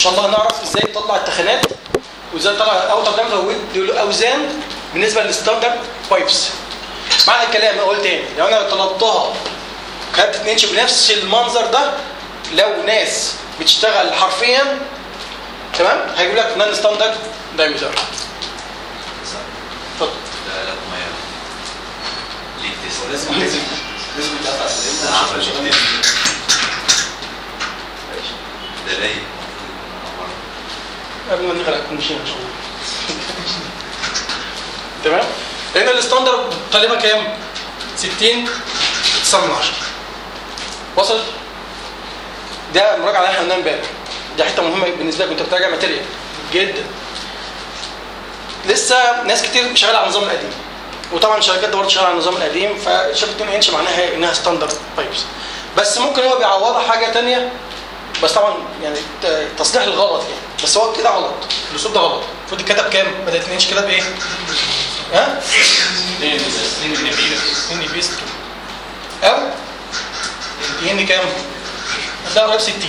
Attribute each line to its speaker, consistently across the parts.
Speaker 1: شاء الله هنعرف ازاي نطلع التخانات وازاي نطلع اوتر دامتر والاوزان بالنسبه للستاندرد بايبس معنى الكلام اقول تاني لو انا طلبتها كانت تتنشف بنفس المنظر ده لو ناس بتشتغل حرفيا تمام هيجيب لك نان ستاندرد دايمتر اتفضل
Speaker 2: لا لا ما يعني ليه تسلا
Speaker 3: لازم لازم لازم يتقطع سليم
Speaker 2: عمل جديد ده رايق
Speaker 1: قبل ما نغرق نمشي ان شاء الله تمام لان الستاندرد طالبه كام 60 9 من 10 وصلت ده مراجعه اللي احنا قلناها امبارح دي حته مهمه بالنسبه لك وانت بتراجع ماتيريال جدا لسه ناس كتير شغاله على النظام القديم وطبعا الشركات دي برضه شغاله على النظام القديم فشركه 2 انش معناها انها ستاندرد بايبس بس ممكن هو بيعوضها حاجه تانية بس طبعا يعني ت- تصليح الغلط يعني بس هو كده غلط الاسلوب ده غلط المفروض يتكتب كام؟ بدل 2 انش كده بايه؟ ها؟ 2 2 بيس او ين كام؟ هتلاقي قريب 60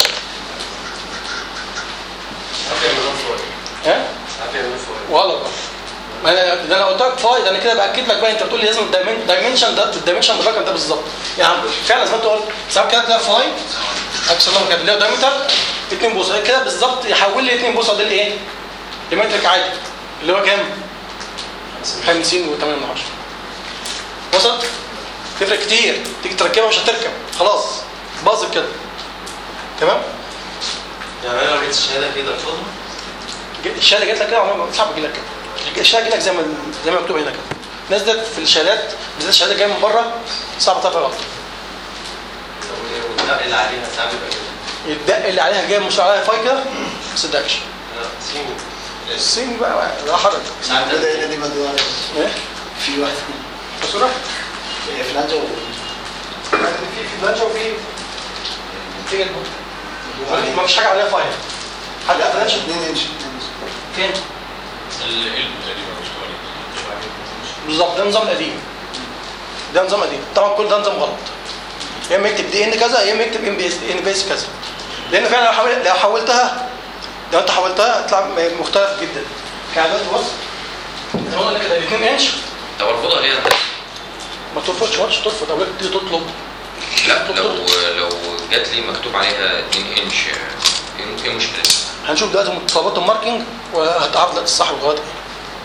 Speaker 1: ها؟ غلط ما انا ده انا قلت لك فاي ده انا كده باكد لك بقى انت بتقول لي لازم الدايمنشن ده الدايمنشن الرقم ده بالظبط يعني فعلا زي ما انت قلت ساعات كده تلاقي فاي اكس الله كده اللي هو دايمتر 2 بوصه كده بالظبط يحول لي 2 بوصه ده لايه؟ لمترك عادي اللي هو كام؟ 50 و8 من 10 وصلت؟ تفرق كتير تيجي تركبها مش هتركب خلاص باظت كده تمام؟
Speaker 2: يعني انا لو لقيت الشهاده كده ارفضها
Speaker 1: ج- الشهاده جات لك كده عمرها ما- صعب تجي لك كده الشهاده جات لك زي ما زي ما مكتوب هنا كده الناس ده في الشهادات بالذات الشهاده جايه من بره صعب تعرف غلط
Speaker 2: والنقل اللي عليها ساعات بيبقى كده
Speaker 1: الدق اللي عليها جايه مش عليها فاي كده ما تصدقش
Speaker 2: لا سيمو
Speaker 1: الصين بقى لا حرج
Speaker 2: ساعات
Speaker 3: ده
Speaker 2: ده
Speaker 3: هنا دي مدوى
Speaker 1: ايه
Speaker 3: في واحد
Speaker 1: بصوره
Speaker 3: في لانجا
Speaker 1: في في بلانشا وفي في ما فيش حاجه عليها فاي حد بلانشا
Speaker 3: 2 انش
Speaker 1: فين
Speaker 4: العلم تقريبا مش كويس
Speaker 1: بالظبط ده نظام قديم ده نظام قديم طبعا كل ده نظام غلط يا اما يكتب دي ان كذا يا اما يكتب ان بي اس ان بي اس كذا لان فعلا لو حاول لو حولتها لو انت حولتها هتطلع مختلف جدا يعني دلوقتي بص انا بقول لك كده 2 انش
Speaker 5: طب ارفضها ليه انت؟
Speaker 1: ما ترفضش ما ترفض او تيجي تطلب
Speaker 5: لا لو لو جات لي مكتوب عليها 2 انش ايه ايه مشكلتها؟
Speaker 1: هنشوف دلوقتي متطلبات الماركينج وهتعرض لك الصح والغلط ايه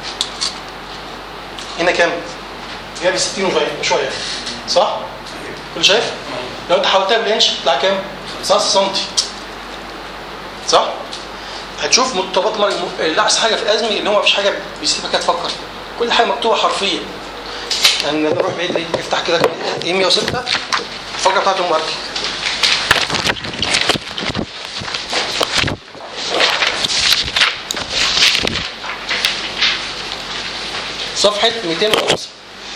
Speaker 1: هنا كام؟ جايب 60 وشويه شويه صح؟ كل شايف؟ لو انت حولتها بالانش تطلع كام؟ 5 سم صح؟ هتشوف متطلبات الماركينج اللي احسن حاجه في الازمي ان هو مفيش حاجه بيسيبك كده تفكر كل حاجه مكتوبه حرفيا يعني نروح بعيد ليه؟ افتح كده ايه 106 الفقره بتاعت الماركينج صفحة 205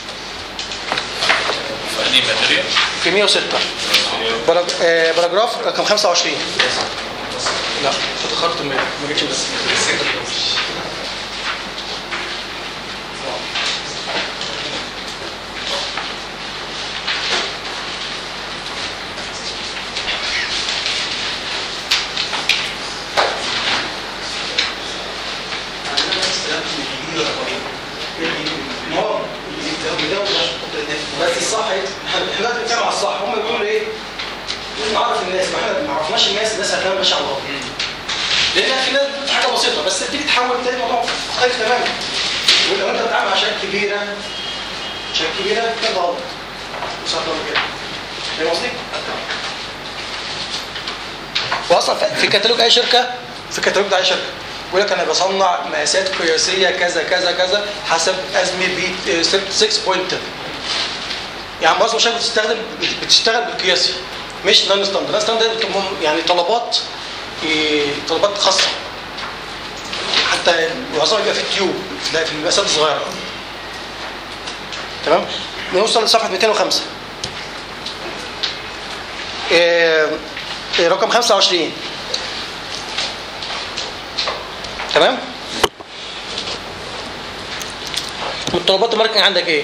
Speaker 4: فأني ماتيريال
Speaker 1: في 106 باراج- آه، باراجراف رقم 25 لا اتأخرت ما ما جيتش بس بس الصح ايه؟ احنا بنتكلم على الصح هم بيقولوا ايه؟ لازم نعرف الناس ما احنا ما عرفناش الناس الناس هتلاقيها ماشيه على الغلط لان في ناس حاجه بسيطه بس تيجي تحول تلاقي الموضوع مختلف تماما ولو انت بتتعامل مع شركه كبيره شركه كبيره كده غلط مش هتقدر كده فاهم قصدي؟ واصلا في- في كتالوج اي شركه في الكتالوج بتاع اي شركه يقول لك انا بصنع مقاسات قياسيه كذا كذا كذا حسب ازمه بي 6.10 يعني معظم الشركات بتستخدم بتشتغل بالقياسي مش نون ستاندرد نون ستاندرد بتبقى يعني طلبات إيه، طلبات خاصه حتى معظمها بيبقى في التيوب ده في المقاسات الصغيره تمام نوصل لصفحه 205 إيه، إيه، رقم 25 تمام متطلبات الماركتنج عندك ايه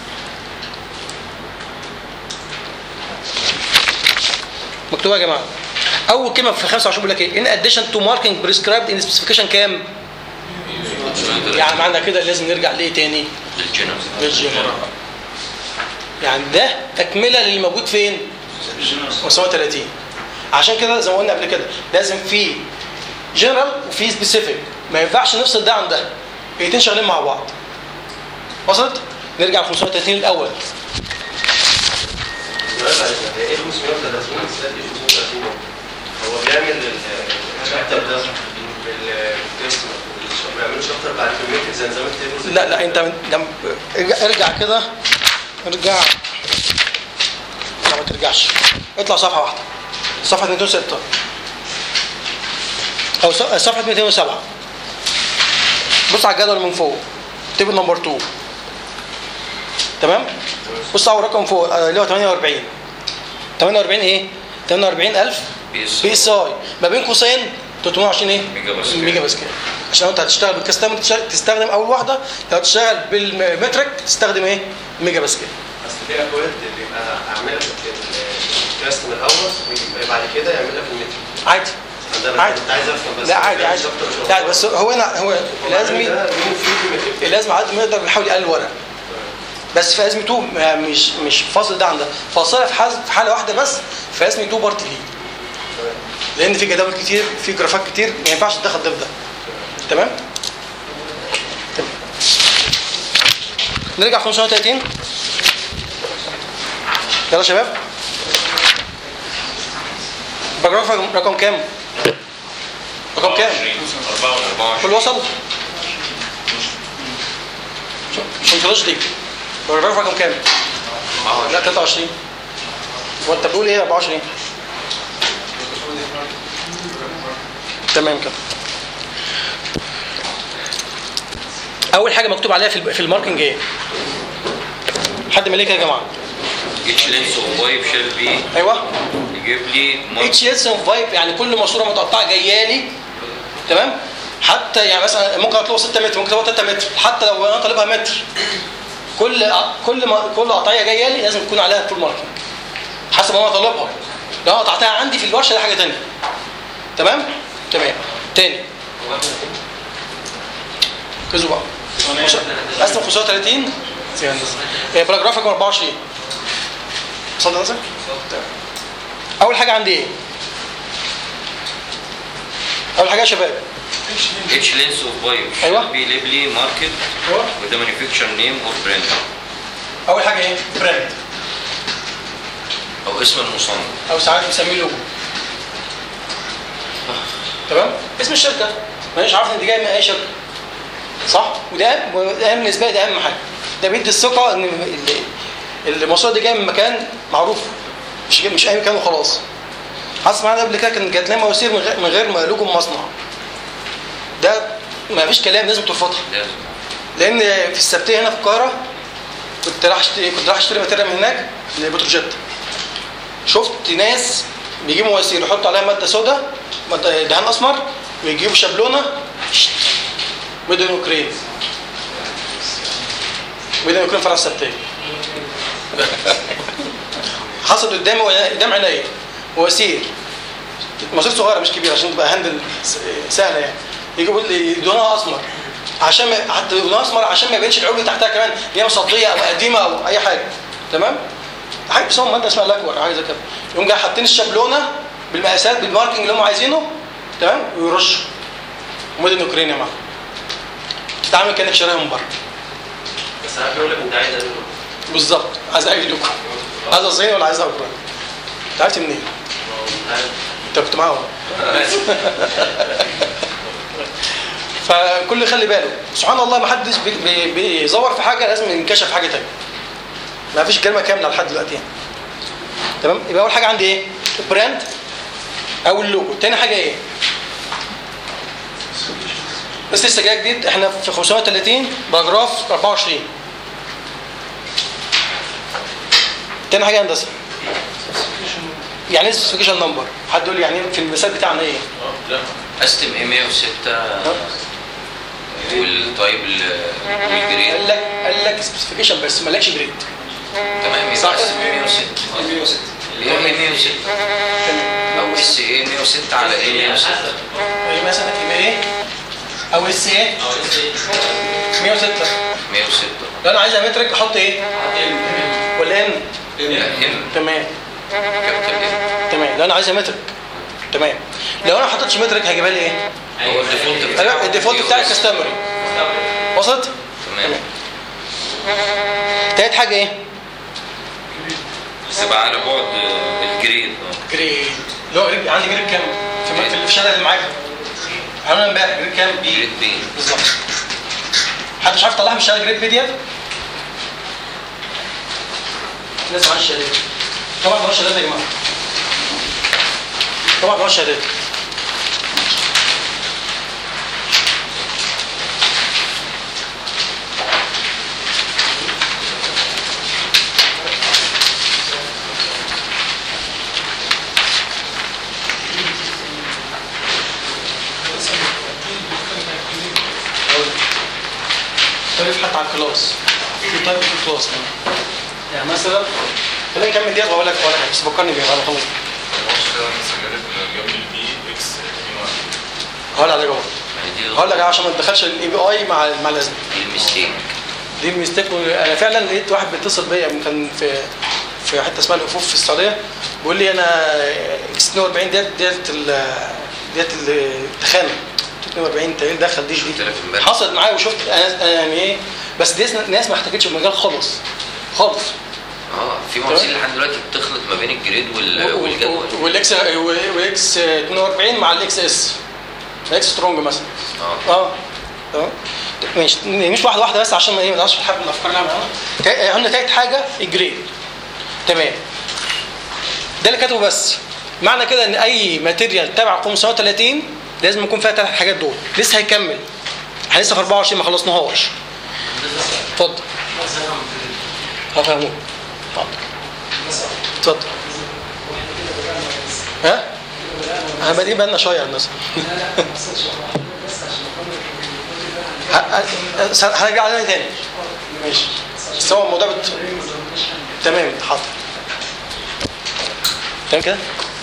Speaker 1: مكتوبه يا جماعه اول كلمه في 25 بيقول لك ايه ان اديشن تو ماركينج بريسكرايبد ان سبيسيفيكيشن كام يعني معنى كده لازم نرجع لايه تاني
Speaker 5: للجنرال
Speaker 1: للجنرال يعني ده تكمله للي موجود فين 35 عشان كده زي ما قلنا قبل كده لازم في جنرال وفي سبيسيفيك ما ينفعش نفصل ده عن ده الاثنين شغالين مع بعض وصلت نرجع ل 530 الاول
Speaker 2: سؤال بعد كده ايه 530 سلاش 530 هو بيعمل الشابتر ده بالتست ما بيعملش اكتر بعد كميه الزنزانات تيبلز
Speaker 1: لا لا انت من جنب ارجع, ارجع كده ارجع لا ما ترجعش اطلع صفحه واحده صفحه 206 او ص- صفحه 207 بص على الجدول من فوق تيبل نمبر 2 تمام بص على الرقم فوق آه، اللي هو 48 48 ايه 48000
Speaker 5: بي اس
Speaker 1: بي اس اي ما بين قوسين 320 ايه
Speaker 5: ميجا باسكال.
Speaker 1: ميجا باسكال عشان لو انت هتشتغل بالكاستمر تشتغل- تستخدم اول واحده لو هتشتغل بالمترك تستخدم ايه ميجا باسكال
Speaker 2: اصل في اكواد بيبقى عاملها في الكاستم الاول ويبقى بعد كده يعملها في المتر
Speaker 1: عادي
Speaker 2: ده
Speaker 1: عادي.
Speaker 2: كنت عايز افهم بس
Speaker 1: لا عادي عادي لا بس هو هنا هو لازم ي-
Speaker 2: ده مين في المتر
Speaker 1: لازم عادي ما يقدر يحاول يقلل ورق بس في ازمه 2 ما- مش مش فاصل ده عن ده فاصلها في حاله في حاله واحده بس في ازمه 2 بارت ليه لان في جداول كتير في جرافات كتير ما ينفعش تدخل ده في ده تمام تمام. نرجع 530 يلا يا شباب باراجراف رقم كام؟ رقم كام؟
Speaker 4: 24
Speaker 1: كل وصل؟ مش مش دي باراجراف رقم كام؟ لا 23 هو انت بتقول ايه 24 تمام كده اول حاجه مكتوب عليها في الب- في الماركنج ايه حد مليك يا جماعه
Speaker 5: each length of pipe shall be
Speaker 1: ايوه
Speaker 5: يجيب لي mark
Speaker 1: اتش اس اوف فايب يعني كل ماسوره متقطعه جايه لي تمام حتى يعني مثلا ممكن اطلبه 6 متر ممكن اطلبه 3 متر حتى لو انا طالبها متر كل كل ما كل قطعيه جايه لي لازم يكون عليها فول ماركينج حسب ما انا طالبها لو أنا قطعتها عندي في الورشه ده حاجه ثانيه تمام تمام تاني ركزوا بقى قسم 35 إيه، باراجراف رقم 24 اتفضل نزل اول حاجه عندي ايه اول حاجه يا شباب
Speaker 5: each length of pipe
Speaker 1: أيوة.
Speaker 5: shall be labeled marked
Speaker 1: ايوه
Speaker 5: with the manufacturer name or brand
Speaker 1: اول حاجه ايه براند
Speaker 5: او اسم المصنع
Speaker 1: او ساعات بنسميه لوجو تمام اسم الشركه مانيش عارف ان دي جايه من اي شركه صح وده ده اهم بالنسبه لي ده اهم حاجه ده بيدي الثقه ان ال- الموضوع ده جاي من مكان معروف مش جاي مش اي مكان وخلاص حصل معانا قبل كده كان جات لنا مواسير من غير من غير ما لوجو مصنع ده ما فيش كلام لازم ترفضها
Speaker 5: لازم
Speaker 1: لان في السبتيه هنا في القاهره كنت رايح اشتري كنت رايح اشتري ماتيريال من هناك لبتروجيت شفت ناس بيجيبوا مواسير يحطوا عليها ماده سوداء مادة- دهان اسمر ويجيبوا شابلونه شت، ميدن اوكرين ميدن اوكرين فرع السبتيه حصل قدامي قدام عينيا مواسير مواسير صغيره مش كبيره عشان تبقى هاندل س- سهله يعني يجيبوا لي لونها اسمر عشان ما حتى لونها اسمر عشان ما يبانش العلو تحتها كمان ان هي مصديه او قديمه او اي حاجه تمام حاجه بيسموها ماده اسمها لاكور حاجه زي كده يقوم جاي حاطين الشابلونه بالمقاسات بالماركنج اللي هم عايزينه تمام ويرش مدن اوكرين يا معلم تتعامل كانك شاريها من بره
Speaker 2: بس عارف يقول لك انت عايز اقول
Speaker 1: بالظبط عايز اي لوكو عايز صيني ولا عايز اوكراني انت عرفت منين؟ انت كنت معاهم فكل يخلي باله سبحان الله ما حدش بي- بي- بيزور في حاجه لازم ينكشف حاجه تانية ما فيش كلمه كامله لحد دلوقتي يعني. تمام يبقى اول حاجه عندي ايه البراند او اللوجو تاني حاجه ايه بس لسه جاي جديد احنا في 530 باراجراف 24 تاني حاجه هندسه يعني ايه سبيسيفيكيشن نمبر حد يقول لي يعني إيه في المثال بتاعنا ايه
Speaker 4: لا
Speaker 5: استم اي 106 والطيب ال-
Speaker 1: قال
Speaker 5: والجريد
Speaker 1: لك قال لك سبيسيفيكيشن بس ما قالكش جريد
Speaker 5: تمام
Speaker 1: صح.
Speaker 5: يبقى استم اي 106 اللي هي 106 او
Speaker 1: مثلا
Speaker 5: اس ايه 106 على ايه 106
Speaker 1: ايه مثلا يبقى ايه او اس ايه 106
Speaker 5: 106
Speaker 1: لو انا عايز مترك احط ايه ولا ام
Speaker 5: لا ام
Speaker 1: تمام
Speaker 5: كابيتال ام
Speaker 1: تمام لو انا عايز مترك تمام لو انا ما حطيتش مترك هيجيبها لي ايه
Speaker 5: هو الديفولت
Speaker 1: ايوه
Speaker 5: بتاعه
Speaker 1: الديفولت بتاع
Speaker 5: US.
Speaker 1: الكاستمري وصلت
Speaker 5: تمام
Speaker 1: تالت حاجه ايه
Speaker 5: تبقى على بعد آه، الجريد اه
Speaker 1: جريد اللي هو جريد عندي جريد كام في في الشهاده اللي معاك عملنا امبارح جريد كام
Speaker 5: جريد بي
Speaker 1: بالظبط حد مش عارف يطلعها من الشهاده جريد بي ديت الناس معاها الشهادات طبعا معاها الشهادات يا جماعه طبعا معاها الشهادات تعرف حتى على الكلاس في تايب في الكلاس كمان يعني مثلا خلينا نكمل ديت واقول لك ولا حاجه بس فكرني بيها انا خلاص
Speaker 4: جنب البي اكس 2
Speaker 1: هقول على جوه
Speaker 5: يعني دي
Speaker 1: هقول لك عشان ما تدخلش الاي بي اي مع مع الازمه
Speaker 5: دي الميستيك
Speaker 1: دي الميستيك انا فعلا لقيت واحد بيتصل بيا كان في في حته اسمها الافوف في السعوديه بيقول لي انا اكس 42 ديت ديت ال- ديت التخانه 42 انت ايه اللي دخل دي
Speaker 5: شفت
Speaker 1: دي
Speaker 5: لك امبارح.
Speaker 1: حصلت معايا وشفت أنا- أنا يعني ايه بس دي ناس ما احتكتش بالمجال خالص خالص
Speaker 5: اه في مواصيل لحد دلوقتي بتخلط ما بين الجريد وال- والجدول
Speaker 1: والاكس والاكس 42 مع الاكس اس الاكس سترونج مثلا
Speaker 5: اه
Speaker 1: اه تمام ماشي مش واحده واحده بس عشان ما ايه ما نقعدش في حبل الافكار اللي احنا عملناها قلنا تالت حاجه الجريد تمام ده اللي كاتبه بس معنى كده ان اي ماتيريال تبع 530 لازم يكون فيها ثلاث حاجات دول لسه هيكمل احنا لسه في 24 ما خلصناهاش اتفضل هفهموك اتفضل اتفضل ها؟ احنا بادئين بقالنا شويه يا الناس ه- ه- هرجع عليها تاني ماشي بس هو الموضوع بت... تمام حاضر تمام كده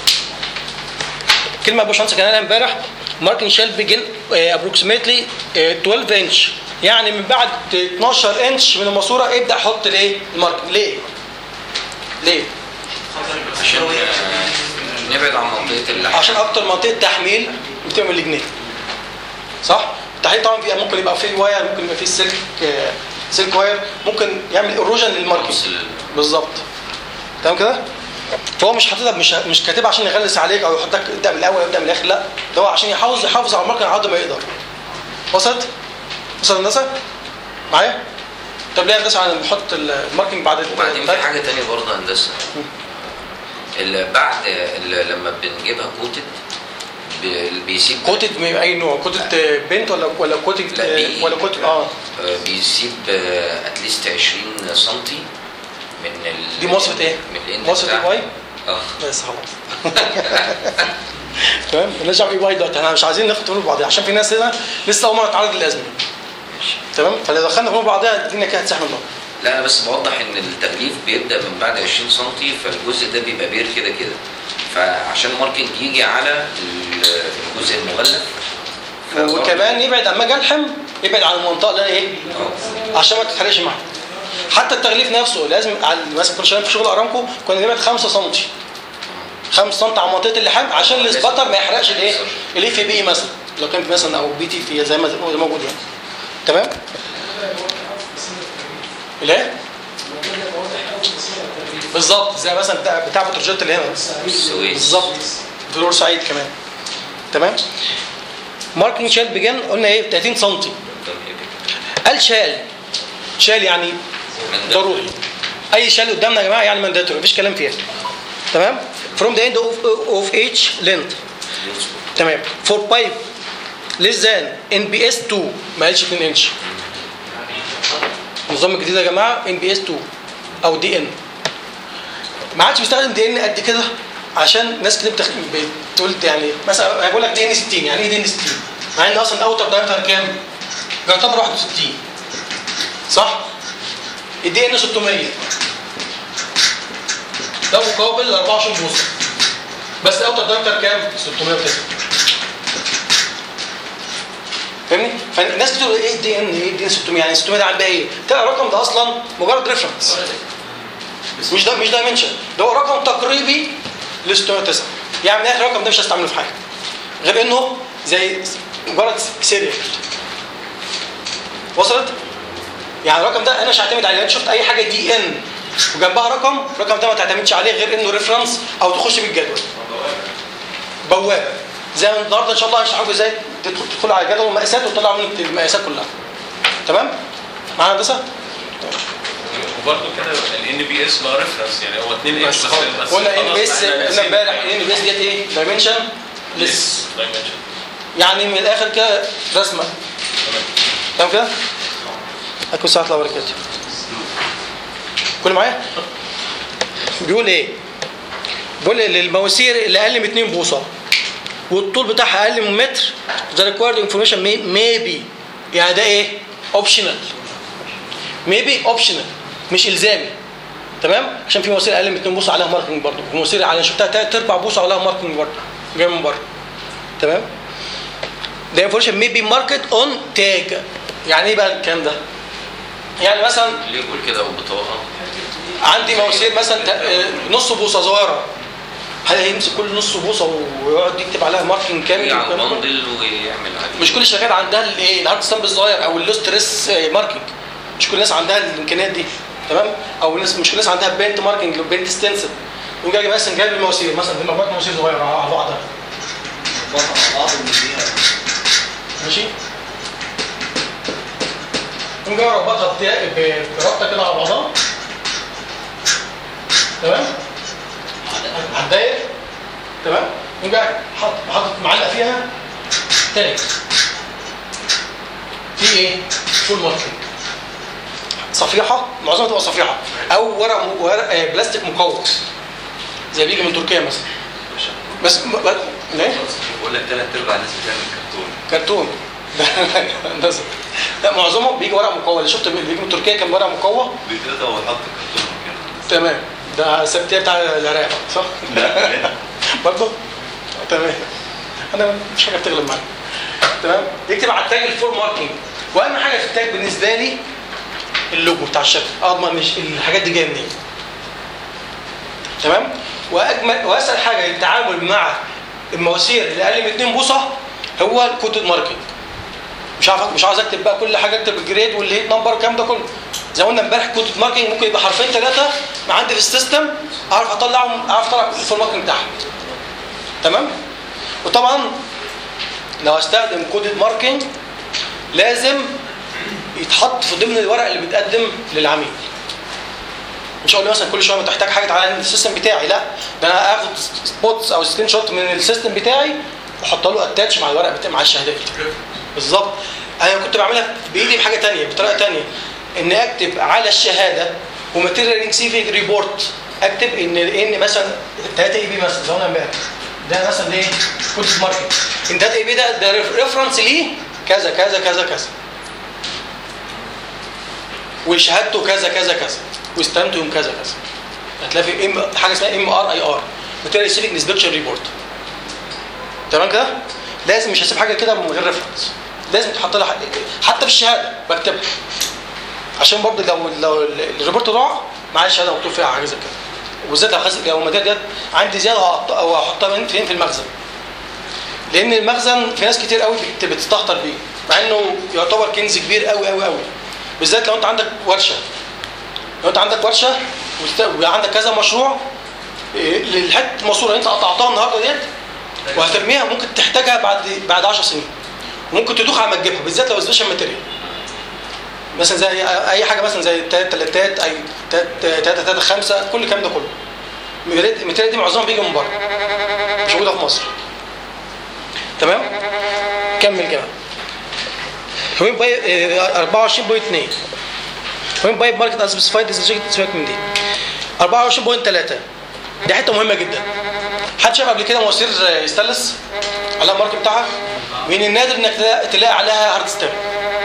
Speaker 1: كلمه يا باشمهندس كان قالها امبارح ماركن شيل بيجن ابروكسيمتلي 12 انش يعني من بعد 12 انش من الماسوره ابدا حط الايه الماركن ليه ليه
Speaker 5: عشان آه، نبعد عن منطقه اللحم
Speaker 1: عشان اكتر منطقه تحميل بتبقى من الجنيه صح التحليل طبعا فيها ممكن يبقى فيه واير ممكن يبقى فيه سلك آه، سلك واير ممكن يعمل ايروجن للماركت
Speaker 5: توصل
Speaker 1: بالظبط تمام كده فهو مش حاططها مش مش كاتبها عشان يغلس عليك او يحطك ابدا من الاول ابدا من الاخر لا ده هو عشان يحافظ يحافظ على الماركت على قد ما يقدر وصلت وصل الهندسه معايا طب ليه هندسه على نحط الماركتنج بعد
Speaker 5: وبعدين في حاجه تانية برضه هندسه اللي بعد اللي لما بنجيبها كوتد ب- بيسيب
Speaker 1: كوتد من اي نوع كوتد بنت ولا ولا كوتد
Speaker 5: لا، بي.
Speaker 1: ولا كوتد اه
Speaker 5: آه، بيسيب اتليست 20 سم من ال
Speaker 1: دي مواصفة ايه؟
Speaker 5: من الاند
Speaker 1: مواصفة
Speaker 5: بتاعها.
Speaker 1: الواي؟
Speaker 5: اه
Speaker 1: بس خلاص تمام مالناش دعوه باي واي دلوقتي احنا مش عايزين ناخد تمرين بعضيها عشان في ناس هنا لسه اول مره تتعرض للازمه
Speaker 5: ماشي
Speaker 1: تمام فلو دخلنا تمرين بعضيها الدنيا كده هتسحب الله
Speaker 5: لا انا بس بوضح ان التغليف بيبدا من بعد 20 سم فالجزء ده بيبقى بير كده كده فعشان ماركنج يجي على ال- الجزء المغلف فبرضه-
Speaker 1: وكمان يبعد اما اجي الحم يبعد عن المنطقه اللي انا ايه
Speaker 5: آه.
Speaker 1: عشان ما تتحرقش معايا حتى التغليف نفسه لازم على- مثلا كنا شغالين في شغل ارامكو كنا نبعد 5 سم 5 سم عن منطقه اللحام عشان السباتر ما يحرقش الايه الاي في بي مثلا لو كان مثلا او بي تي في زي ما زي ما موجود يعني تمام الايه بالظبط زي مثلا بتاع بتاع بتروجيت اللي هنا
Speaker 5: السويس.
Speaker 1: بالظبط في بورسعيد كمان تمام ماركتنج شال بجن قلنا ايه 30 سم قال شال شال يعني ضروري اي شال قدامنا يا جماعه يعني مانداتوري مفيش كلام فيها تمام from the end of, of each length تمام for pipe less than NBS 2 ما قالش 2 انش النظام الجديد يا جماعه NBS 2 او دي ان ما عادش بيستخدم دي ان قد كده عشان ناس كتير بتخ... بتقول يعني مثلا هيقول لك دي ان 60 يعني ايه دي ان 60 مع ان اصلا الاوتر دايمتر كام؟ يعتبر 61 صح؟ الدي ان 600 ده مقابل ل 24 بوصه بس الاوتر دايمتر كام 609 فاهمني فالناس بتقول ايه دي ان ايه دي ان 600 يعني 600 ده عندها ايه تلاقي الرقم ده اصلا مجرد ريفرنس مش ده مش دايمنشن ده هو رقم تقريبي ل 609 يعني من الاخر الرقم ده مش هستعمله في حاجه غير انه زي مجرد سيريال وصلت؟ يعني الرقم ده انا مش هعتمد عليه لو انت شفت اي حاجه دي ان وجنبها رقم الرقم ده ما تعتمدش عليه غير انه ريفرنس او تخش بالجدول بوابه زي ما النهارده ان شاء الله هشرح لكم ازاي تدخل تدخلوا على جدول المقاسات وتطلعوا منه المقاسات كلها تمام؟ معانا هندسه؟
Speaker 4: وبرده كده الان بي اس بقى ريفرنس يعني هو 2 اتش
Speaker 1: بس
Speaker 4: بس
Speaker 1: خلاص.
Speaker 4: بس
Speaker 1: قلنا ان
Speaker 4: خلاص
Speaker 1: بي اس
Speaker 4: احنا
Speaker 1: قلنا
Speaker 4: ناسيين.
Speaker 1: امبارح ان بي اس ديت ايه؟ دايمنشن ليس
Speaker 4: ليس دايمنشن
Speaker 1: يعني من الاخر كده رسمه
Speaker 4: تمام
Speaker 1: تمام كده؟ هتكون ساعة الله وبركاته كل معايا؟ بيقول ايه؟ بيقول للمواسير اللي اقل من 2 بوصه والطول بتاعها اقل من متر the required information may, may be يعني ده ايه؟ اوبشنال maybe اوبشنال مش الزامي تمام؟ عشان في مواسير اقل من 2 بوصه عليها ماركنج برضه ومواسير على شفتها 3 ارباع بوصه عليها ماركنج برضه جايه من بره تمام؟ The information may be marked on tag يعني ايه بقى الكلام ده؟ يعني مثلا
Speaker 5: ليه يقول كده وبطاقه
Speaker 1: عندي مواسير مثلا تا- آه، نص بوصه صغيره هل هيمسك كل نص بوصه ويقعد يكتب عليها ماركينج كامل
Speaker 5: على
Speaker 1: والكلام ده؟
Speaker 5: البندل ويعمل عليه
Speaker 1: مش كل الشركات عندها الايه الهارد ستامب الصغير او اللو ستريس ماركينج مش كل الناس عندها الامكانيات دي تمام او الناس مش كل الناس عندها بنت ماركينج بنت ستنسل يقوم جاي مثلا جايب المواسير مثلا دي مجموعه مواسير صغيره على بعضها
Speaker 3: بعض بعض المدينة
Speaker 1: ماشي يقوم جاي ربطها بتا- ب- بربطه كده على بعضها تمام على الداير تمام يقوم جاي حاطط حاطط معلق فيها تاني في ايه؟ فول ماركينج صفيحه معظمها تبقى صفيحه او ورق ورق آه، بلاستيك مقوى زي بيجي من تركيا مثلا بس ب- ب- ليه؟
Speaker 6: بقول لك ثلاث ارباع الناس بتعمل كرتون
Speaker 1: كرتون ده لا معظمهم بيجي ورق مقوى اللي شفت اللي بيجي من تركيا كان ورق مقوى
Speaker 6: بيتقطع ويحط الكرتون كده
Speaker 1: تمام ده سبتيه بتاع العراق صح؟
Speaker 6: لا
Speaker 1: برضه تمام انا مش حاجه بتغلب معايا تمام يكتب على التاج الفور ماركينج واهم حاجه في التاج بالنسبه لي اللوجو بتاع الشركه اضمن مش الحاجات دي جايه منين تمام واجمل واسهل حاجه للتعامل مع المواسير اللي اقل من 2 بوصه هو الكوتد ماركينج مش عارف مش عاوز اكتب بقى كل حاجه اكتب الجريد والهيت نمبر والكلام ده كله زي ما قلنا امبارح كوتد ماركينج ممكن يبقى حرفين ثلاثه ما عندي في السيستم اعرف اطلعهم اعرف اطلع الفول ماركينج بتاعهم تمام وطبعا لو استخدم كودد ماركينج لازم يتحط في ضمن الورق اللي بيتقدم للعميل مش هقول له مثلا كل شويه ما تحتاج حاجه تعالى السيستم بتاعي لا ده انا اخد سبوتس او سكرين شوت من السيستم بتاعي واحط له اتاتش مع الورق بتاعي مع الشهادات بالظبط انا كنت بعملها بايدي بحاجه تانية بطريقه تانية ان اكتب على الشهاده وماتيريال ريسيفنج ريبورت اكتب ان ان مثلا 3 اي بي مثلا زي ما قلنا امبارح ده مثلا ايه كود ماركت ان 3 اي بي ده ده ريفرنس ليه كذا كذا كذا كذا وشهادته كذا كذا كذا واستلمته يوم كذا كذا هتلاقي في ام حاجه اسمها ام ار اي ار ماتيريال ريسيفنج انسبكشن ريبورت تمام كده لازم مش هسيب حاجه كده من غير ريفرنس لازم تحط لها حتى في الشهاده بكتبها عشان برضه لو لو الريبورت ضاع معايا شهاده مكتوب فيها حاجه زي كده وبالذات لو خز... لو الماتيريال ديت عندي زياده هحط- او احطها من فين في المخزن لان المخزن في ناس كتير قوي بت- بتستهتر بيه مع انه يعتبر كنز كبير قوي قوي قوي بالذات لو انت عندك ورشه لو انت عندك ورشه وست- وعندك كذا مشروع إيه، للحته الماسوره اللي انت قطعتها النهارده ديت وهترميها ممكن تحتاجها بعد بعد 10 سنين وممكن تدوخ على ما تجيبها بالذات لو سبيشال ماتيريال مثلا زي اي حاجه مثلا زي تلات تلاتات اي تلات تلاته تلاته خمسه كل الكلام ده كله الماتيريال الماتيريال دي معظمها بيجي من بره مش موجوده في مصر تمام كمل كده وين باي 24.2 وين باي ماركت سبيسيفايد سيبك من دي 24.3 دي حته مهمه جدا حد شاف قبل كده مواسير ستانلس على الماركت بتاعها من النادر انك تلاقي- تلاقي عليها هارد ستامب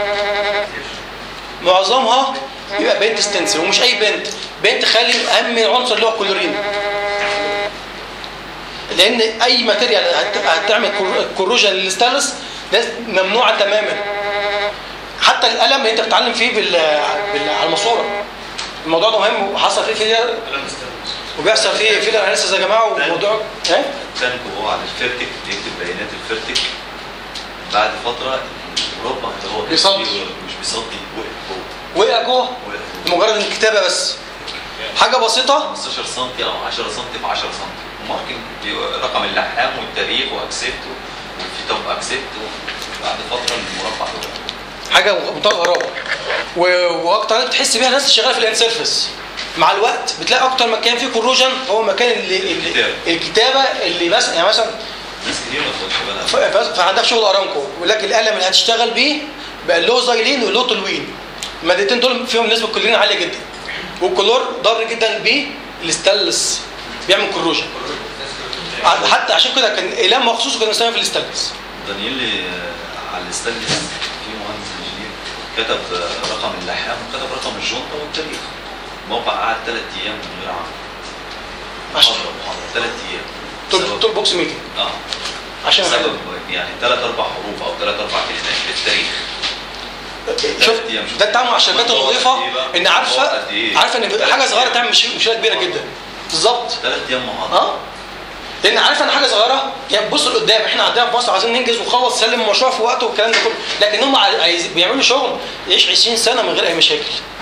Speaker 1: معظمها يبقى بنت ستنسل ومش اي بنت بنت خالي اهم عنصر اللي هو الكلورين لان اي ماتيريال هت- هتعمل كوروجن للستانلس لازم ممنوعه تماما حتى القلم اللي انت بتتعلم فيه بال... بال... على الماسوره الموضوع ده مهم وحصل فيه فيلر وبيحصل فيه فيلر اناليسيس يا جماعه وموضوع ايه
Speaker 6: تانك وهو على الفيرتك بيكتب بيانات الفيرتك بعد فتره المربع اللي هو
Speaker 1: بيصدي.
Speaker 6: مش بيصدي وقف هو
Speaker 1: وقع جوه
Speaker 6: وقف
Speaker 1: لمجرد الكتابه بس حاجه بسيطه
Speaker 6: 15 سم او 10 سم في 10 سم وماركن رقم اللحام والتاريخ واكسبت وفي طب اكسبت بعد فتره المربع ده وقف.
Speaker 1: حاجه منتهى الغرابه و- واكتر حاجة تحس بيها الناس اللي شغاله في الانسيرفس مع الوقت بتلاقي اكتر مكان فيه كوروجن هو المكان اللي, اللي
Speaker 6: الكتابة.
Speaker 1: الكتابه اللي مثلا يعني مثلا
Speaker 6: ناس كتير ما تاخدش بالها
Speaker 1: ف- ف- فعندها في شغل ارامكو يقول لك القلم اللي هتشتغل بيه بقى له زايلين وله تولوين المادتين دول فيهم نسبه كلورين عاليه جدا والكلور ضار جدا بالستانلس بيعمل كروجن حتى عشان كده كان اقلام مخصوص كنا بنستخدمه في الستانلس
Speaker 6: دانييل آه، على الستانلس في مهندس انجينير كتب آه، رقم اللحام وكتب رقم الجنطه والتاريخ الموقع قعد ثلاث ايام من غير عمل
Speaker 1: عشان
Speaker 6: محاضره محاضره ثلاث ايام
Speaker 1: تول
Speaker 6: سبب-
Speaker 1: تول بوكس ميتنج
Speaker 6: اه
Speaker 1: عشان
Speaker 6: سبب يعني ثلاث اربع حروف او ثلاث اربع كلمات في التاريخ
Speaker 1: شوف
Speaker 6: أيام. شوف.
Speaker 1: ده التعامل مع الشركات
Speaker 6: الموضوع
Speaker 1: النظيفه
Speaker 6: قد إيه بقى؟
Speaker 1: ان عارفه
Speaker 6: الموضوع قد إيه؟
Speaker 1: عارفه ان
Speaker 6: ثلاث
Speaker 1: حاجه صغيره
Speaker 6: أيام.
Speaker 1: تعمل مش- مشكله كبيره جدا بالظبط
Speaker 6: ثلاث ايام محاضره
Speaker 1: اه لان عارفه ان حاجه صغيره يعني بص لقدام احنا عندنا في مصر عايزين ننجز ونخلص سلم المشروع في وقته والكلام ده كله لكن هم عايز بيعملوا شغل يعيش 20 سنه من غير اي مشاكل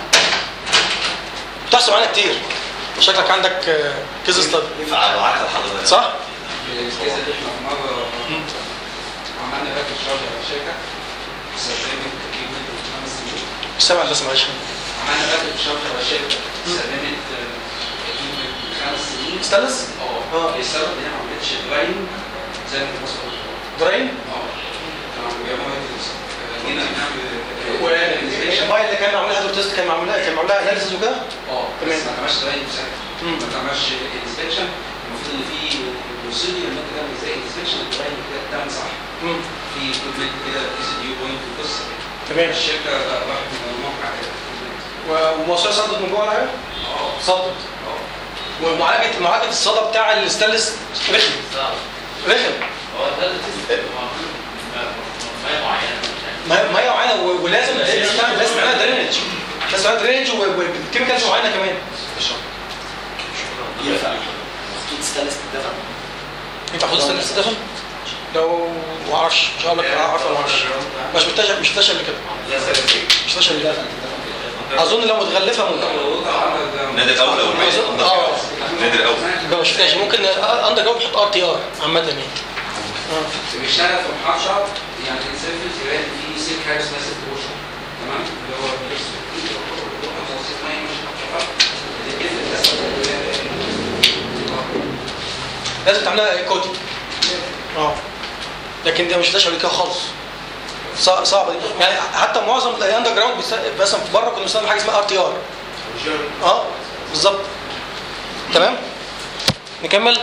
Speaker 1: بتحصل معانا كتير شكلك عندك كيس ستادي
Speaker 6: ينفع ابعت لحضرتك
Speaker 1: صح؟
Speaker 3: الكيس اللي احنا في مره عملنا باك الشارج على الشركه استخدمت تقريبا خمس سنين
Speaker 1: مش سامع بس معلش
Speaker 3: عملنا باك الشارج على الشركه استخدمت تقريبا خمس سنين
Speaker 1: ستانلس؟
Speaker 3: اه
Speaker 1: اه.
Speaker 3: السبب ان هي ما عملتش دراين زي ما الناس
Speaker 1: براين
Speaker 3: اه كانوا بيعملوا جينا نعمل
Speaker 1: والماي اللي كان معمول لها تيست كان معمول لها كان معمول لها اناليسيس وكده
Speaker 3: اه
Speaker 1: تمام.
Speaker 3: بس ما تعملش دراين في ساعتها
Speaker 1: مم.
Speaker 3: ما تعملش انسبكشن المفروض ان في بروسيدير ان انت تعمل زي انسبكشن الدراين كده تعمل صح
Speaker 1: مم.
Speaker 3: في كومنت كده اس دي بوينت وقصه كده.
Speaker 1: تمام
Speaker 3: الشركه راحت من الموقع كده
Speaker 1: وموصله صدت من جوه ولا حاجه؟
Speaker 3: اه
Speaker 1: صدت
Speaker 3: اه
Speaker 1: ومعالجه معالجه الصدى بتاع الستانلس رخم رخم ما- ميه معينه و- ولازم لازم تعمل- لازم تعمل درينج لازم تعمل درينج و- وكيميكالز معينه كمان
Speaker 7: ينفع خطوط ستانلس تدفع
Speaker 1: ينفع خد ستانلس تدخل؟ لو ما اعرفش مش هقول لك اعرف ولا ما اعرفش مش شفتهاش مش شفتهاش قبل كده مش شفتهاش قبل كده اظن لو متغلفه ممكن
Speaker 6: نادر اول او الميت
Speaker 1: أظن- اه
Speaker 6: نادر اول
Speaker 1: يبقى ما شفتهاش ممكن اندر جراوند بيحط ار تي ار عامه يعني اه
Speaker 3: بيشتغل في محافظه يعني السيرفيس يلاقي في سيل حاجه اسمها سيل بوشن تمام اللي هو بيكس
Speaker 1: لازم تعملها كودي اه لكن دي مش شفتهاش قبل كده خالص صع- صعبه دي يعني حتى معظم الاندر جراوند بيست- مثلا في بره كنا بنستخدم حاجه اسمها ار تي ار اه بالظبط تمام نكمل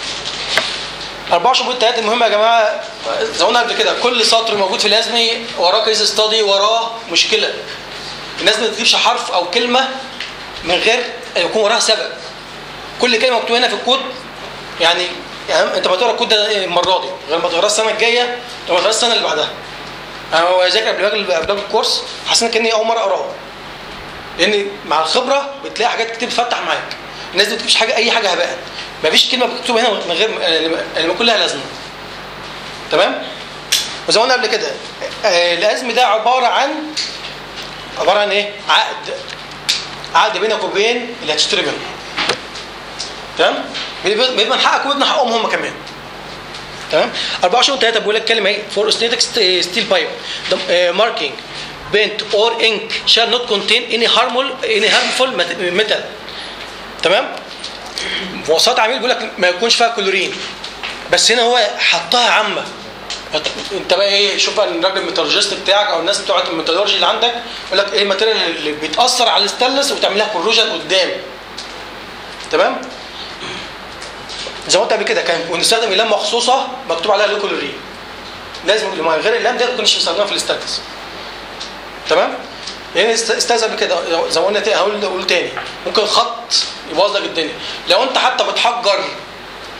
Speaker 1: 24 بوينت 3 المهمه يا جماعه زي ما قلنا قبل كده كل سطر موجود في الازمي وراه كيس ستادي وراه مشكله الناس ما تكتبش حرف او كلمه من غير أن يكون وراها سبب كل كلمه مكتوبه هنا في الكود يعني يعني انت ما تقرا الكود ده المره دي غير ما تقراه السنه الجايه لما تقراه السنه اللي بعدها انا هو ذاكر قبل قبل قبل الكورس حاسس كاني اول مره اقراه لان مع الخبره بتلاقي حاجات كتير بتفتح معاك الناس دي ما بتكتبش حاجه اي حاجه هباء مفيش كلمه مكتوبه هنا من غير اللي بيكون لها لازمه تمام وزي ما قلنا قبل كده آه، الازم ده عباره عن عباره عن ايه عقد عقد بينك وبين اللي هتشتري منه تمام بيضمن حقك ويضمن حقهم هم كمان تمام 24 3 بيقول لك كلمه ايه فور static ستيل بايب ماركينج بنت اور انك shall not contain any harmful any harmful metal تمام وسط عميل بيقول لك ما يكونش فيها كلورين بس هنا هو حطها عامه انت بقى ايه شوف بقى الراجل الميتالورجيست بتاعك او الناس بتوع الميتالورجي اللي عندك يقول لك ايه الماتيريال اللي بيتاثر على الستانلس وتعمل لها كوروجن قدام تمام زي ما قلت قبل كده كان ونستخدم اقلام مخصوصه مكتوب عليها لو كلورين لازم ما غير الاقلام دي ما كناش بنستخدمها في الستانلس تمام يعني است- استاذن بكده زي ما قلنا تاني هقول اقول تاني ممكن خط يبوظ لك الدنيا لو انت حتى بتحجر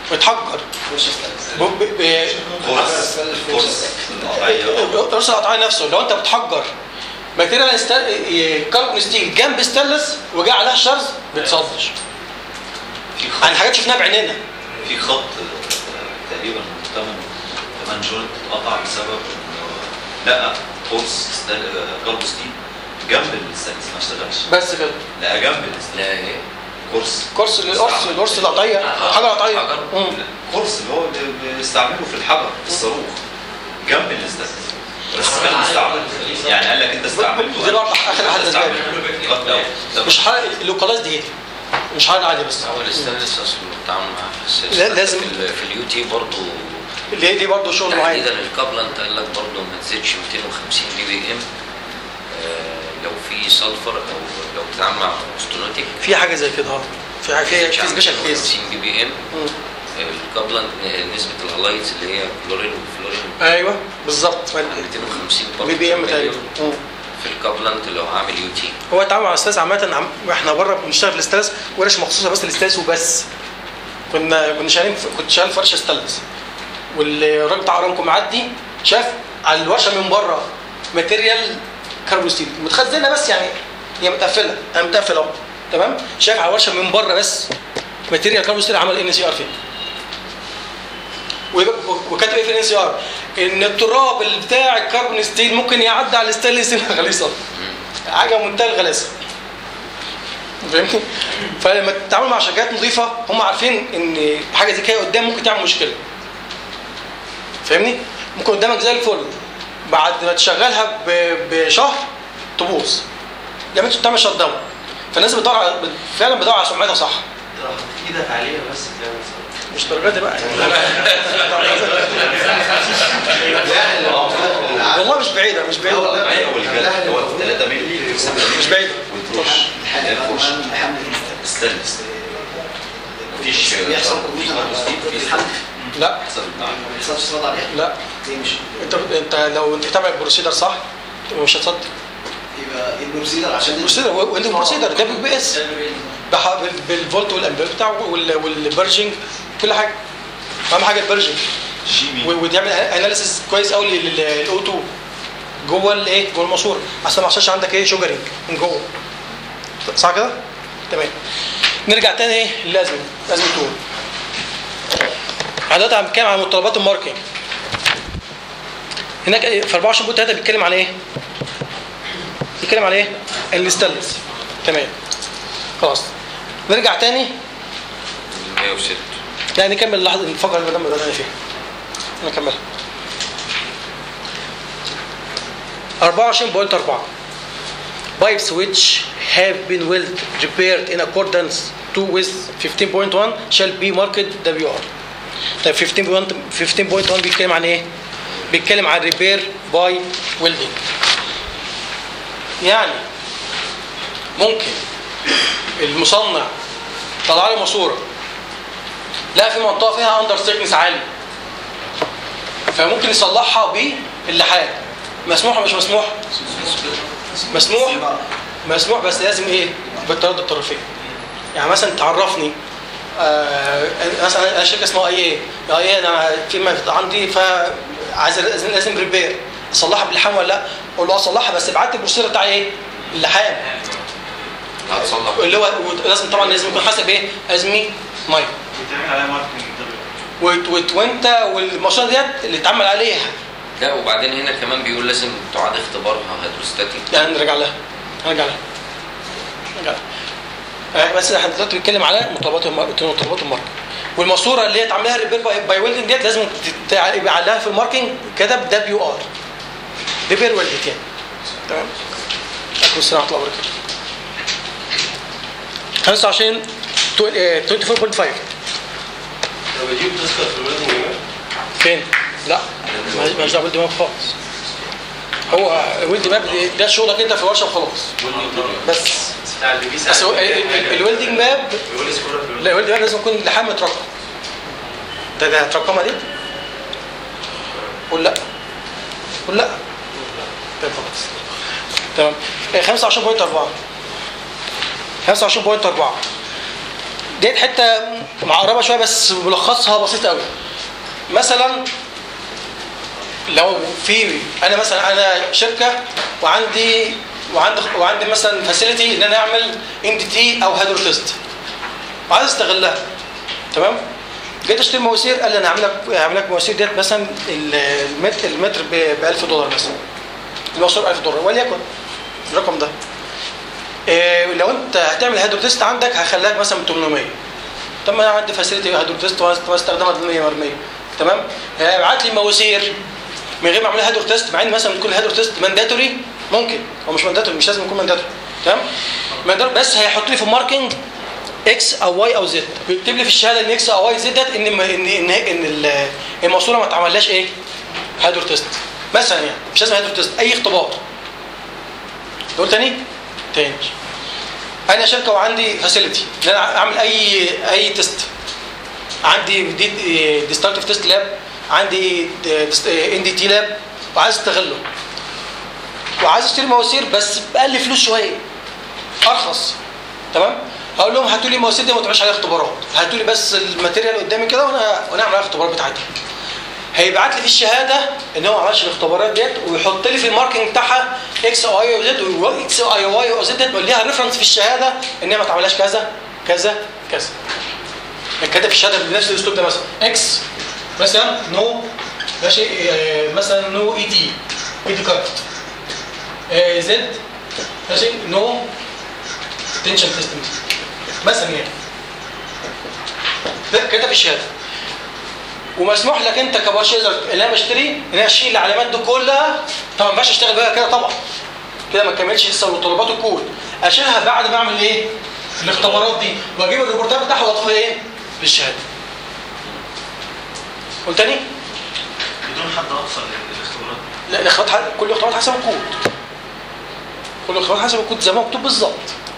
Speaker 1: بيتحجر
Speaker 7: فرشه ستانلس
Speaker 1: ب- ب- ب-
Speaker 6: كورس كورس القطعيه
Speaker 1: القرص القطعي نفسه لو انت بتحجر ماتيريال ستال... كربون ستيل جنب ستانلس وجا عليها الشرز بتصدش
Speaker 6: في
Speaker 1: عن
Speaker 6: خط
Speaker 1: حاجات شفناها بعينينا
Speaker 6: في خط آه، تقريبا 8 8 جوينت اتقطع بسبب إنه لقى كورس ستال- آه، كاربو ستيل جنب الستانلس ما اشتغلش
Speaker 1: بس كده
Speaker 6: لقى جنب الستانلس
Speaker 5: لا ايه
Speaker 6: كورس
Speaker 1: كورس القرص القرص القطعيه
Speaker 5: آه.
Speaker 1: حاجه قطعيه
Speaker 5: حجر.
Speaker 1: مم.
Speaker 6: كورس اللي هو اللي بيستعمله في الحجر في الصاروخ جنب الستانلس بس كان مستعمل يعني قال لك انت استعملته
Speaker 1: دي برضه آخر حد
Speaker 6: استعملته.
Speaker 1: أسباب.
Speaker 6: طب طب
Speaker 1: مش حاجه اللوكالايز دي هي مش حاجه عاديه بس
Speaker 5: هو الستانلس اصلا التعامل معاه حساس
Speaker 1: لا- لازم-
Speaker 5: في, ال- في اليو تي برضه
Speaker 1: ليه دي برضه شغل معين
Speaker 5: تحديدا الكابلنت قال لك برضه ما تزيدش 250 بي بي ام لو في سلفر او لو بتتعامل مع اوستونوتيك
Speaker 1: في حاجه زي كده اه في حاجه في في سبيشال كيس
Speaker 5: 50 بي بي ام الكابلنت نسبه الهالايتس اللي هي كلورين وفلورين
Speaker 1: ايوه بالظبط
Speaker 5: 250 برضه
Speaker 1: بي بي ام تقريبا مم.
Speaker 5: في الكابلنت لو عامل يو تي
Speaker 1: هو التعامل مع الاستاذ عامه عم- احنا بره بنشتغل في الاستاذ ورش مخصوصه بس للاستاذ وبس كنا كنا شغالين في- كنت شغال في ورشه استانلس والراجل بتاع ارامكو معدي شاف على الورشه من بره ماتيريال كاربون ستيل متخزنه بس يعني هي متقفله انا متقفل اهو تمام شاف على الورشه من بره بس ماتيريال كاربون ستيل عمل ان سي ار فين ويبقى- وكاتب ايه في الان سي ار ان التراب اللي بتاع الكربون ستيل ممكن يعدي على الستانلس غليظه حاجه منتهى الغلاسه فاهمني؟ فلما تتعامل مع شركات نظيفه هم عارفين ان حاجه زي كده قدام ممكن تعمل مشكله فاهمني؟ ممكن قدامك زي الفل بعد ما تشغلها ب- بشهر تبوظ لما تعمل شت داون فالناس بتدور على فعلا بتدور على سمعتها صح
Speaker 2: انت لو حطيت ايدك عليها بس تعمل صوت.
Speaker 1: مش درجات دي بقى والله مش بعيده مش بعيده
Speaker 6: ايوه والجلد هو 3 مللي
Speaker 1: مش بعيده
Speaker 6: وترش
Speaker 7: الحاجه
Speaker 6: لا فرش
Speaker 7: كمان حمل الستانلس
Speaker 6: ستانلس مفيش
Speaker 7: بيحصل
Speaker 6: في
Speaker 7: كمبيوتر
Speaker 6: كاربو ستيل في
Speaker 7: الحمل
Speaker 1: لا
Speaker 6: حسب النوع.
Speaker 7: ما بيحصلش صدى عليها
Speaker 1: لا
Speaker 7: ليه مش
Speaker 1: انت انت لو انت بتتابع البروسيدر صح مش هتصدق
Speaker 7: يبقى ايه البروسيدر عشان
Speaker 1: البروسيدر وانت البروسيدر ده بي بي اس بح- بال- بالفولت والامبير بتاعه وال- والبرجنج كل حاجه اهم حاجه البرجنج
Speaker 6: شيمي
Speaker 1: و- ودي يعمل اناليسيس كويس قوي للاو 2 جوه الايه جوه الماسوره عشان ما يحصلش عندك ايه شوجرنج من جوه صح كده؟ تمام نرجع تاني ايه للازمه لازمه 2 احنا دلوقتي هنتكلم عن متطلبات الماركتنج هناك إيه؟ في 24.3 بيتكلم عن ايه؟ بيتكلم عن ايه؟ الستانلس تمام خلاص نرجع تاني
Speaker 5: 106
Speaker 1: لا نكمل اللحظه الفقره اللي بدأنا بدأنا فيها نكملها 24.4 Pipes which have been well repaired in accordance to with 15.1 shall be marked WR. طيب 15.1 15.1 بيتكلم عن ايه؟ بيتكلم عن ريبير باي ويلدنج. يعني ممكن المصنع طلع لي ماسوره لا في منطقه فيها اندر ثيكنس عالي فممكن يصلحها باللحام مسموح ولا مش مسموح؟ مسموح مسموح بس لازم ايه؟ بالتردد الطرفين يعني مثلا تعرفني آه مثلا انا شركه اسمها اي ايه اي ايه انا في ما عندي فعايز لازم لازم ريبير اصلحها باللحام ولا لا؟ اقول له اصلحها بس ابعت لي البروسيجر بتاع ايه؟ اللحام
Speaker 5: هتصلح
Speaker 1: اللي هو لازم طبعا لازم يكون حاسب ايه؟ ازمي ميه
Speaker 8: بيتعمل عليها ماركتنج
Speaker 1: وت- وت- وانت والمشروع ديت اللي اتعمل عليها
Speaker 5: لا وبعدين هنا كمان بيقول لازم تعاد اختبارها هيدروستاتيك
Speaker 1: يعني نرجع لها نرجع لها نرجع لها آه، بس احنا دلوقتي بنتكلم على مطالبات الماركت مطالبات الماركت والماسوره اللي هي اتعمل لها ريبير باي, باي ويلدنج ديت لازم تت- يبقى عليها في الماركينج كتب دبليو ار ريبير ويلدنج يعني تمام عليكم السلام ورحمه الله وبركاته 25 تو- آه، 24.5
Speaker 2: طب دي بتذكر في الوزن يومين
Speaker 1: فين؟ لا ما- ماليش دعوه بالدماغ خالص هو ويلد ماب دي- ده شغلك انت في الورشه وخلاص بس
Speaker 2: بتاع اللي بيسأل
Speaker 1: بس هو ال- ال- الويلدنج ماب
Speaker 2: بيقول لي سكورة في الوزن
Speaker 1: لا الويلدنج ماب لازم يكون لحام مترقم ده ده هترقمها دي؟ قول لا قول لا طيب خلاص تمام آه، 25.4 25.4 ديت حته معقربه شويه بس ملخصها بسيط قوي مثلا لو في انا مثلا انا شركه وعندي وعندي وعندي مثلا فاسيلتي ان انا اعمل ان دي تي او هيدرو تيست وعايز استغلها تمام جيت اشتري مواسير قال لي انا هعمل لك هعمل لك مواسير ديت مثلا المتر المتر ب 1000 دولار مثلا المواسير ب 1000 دولار وليكن الرقم ده إيه لو انت هتعمل هيدرو تيست عندك هخليك مثلا ب 800 طب ما انا عندي فاسيلتي هيدرو تيست واستخدمها 100 مرميه تمام هيبعت لي مواسير من غير ما اعمل هيدرو تيست مع ان مثلا كل هيدرو تيست مانداتوري ممكن هو مش مانداتوري مش لازم يكون مانداتوري تمام mandatory بس هيحط لي في الماركينج اكس او واي او زد بيكتب لي في الشهاده ان اكس او واي زد ده ان ان ان, إن ال- الماسوره ما اتعملهاش ايه هيدرو تيست مثلا يعني مش لازم هيدرو تيست اي اختبار تقول تاني تاني انا شركه وعندي فاسيلتي ان انا اعمل اي اي تيست عندي دي ديستركتيف تيست لاب عندي ان دي تي لاب وعايز استغله وعايز اشتري مواسير بس باقل فلوس شويه ارخص تمام هقول لهم هاتوا لي المواسير دي ما تعملش عليها اختبارات هاتوا لي بس الماتيريال قدامي كده وانا وانا اعمل عليها الاختبارات بتاعتها هيبعت لي في الشهاده ان هو ما عملش الاختبارات ديت ويحط لي في الماركينج بتاعها اكس او اي او زد واكس او اي واي او زد ديت ليها ريفرنس في الشهاده ان هي ما تعملهاش كذا كذا كذا كده في الشهاده بنفس الاسلوب ده مثلا اكس مثلا نو ماشي آه، مثلا نو اي تي اي تي كارت زد ماشي نو تنشن سيستم مثلا يعني ده كده في الشهاده ومسموح لك انت كبارشيزر اللي انا بشتري ان انا اشيل العلامات دي كلها طبعا ما ينفعش اشتغل بيها كده طبعا كده ما كملتش لسه متطلبات الكود اشيلها بعد ما اعمل ايه؟ الاختبارات دي واجيب الريبورتات بتاعها واضيفها ايه؟ في الشهاده. قلت تاني؟
Speaker 6: بدون حد اقصى للاختبارات
Speaker 1: لا الاختبارات ح- كل الاختبارات حسب الكود. كل الاختبارات حسب الكود زي ما مكتوب بالظبط.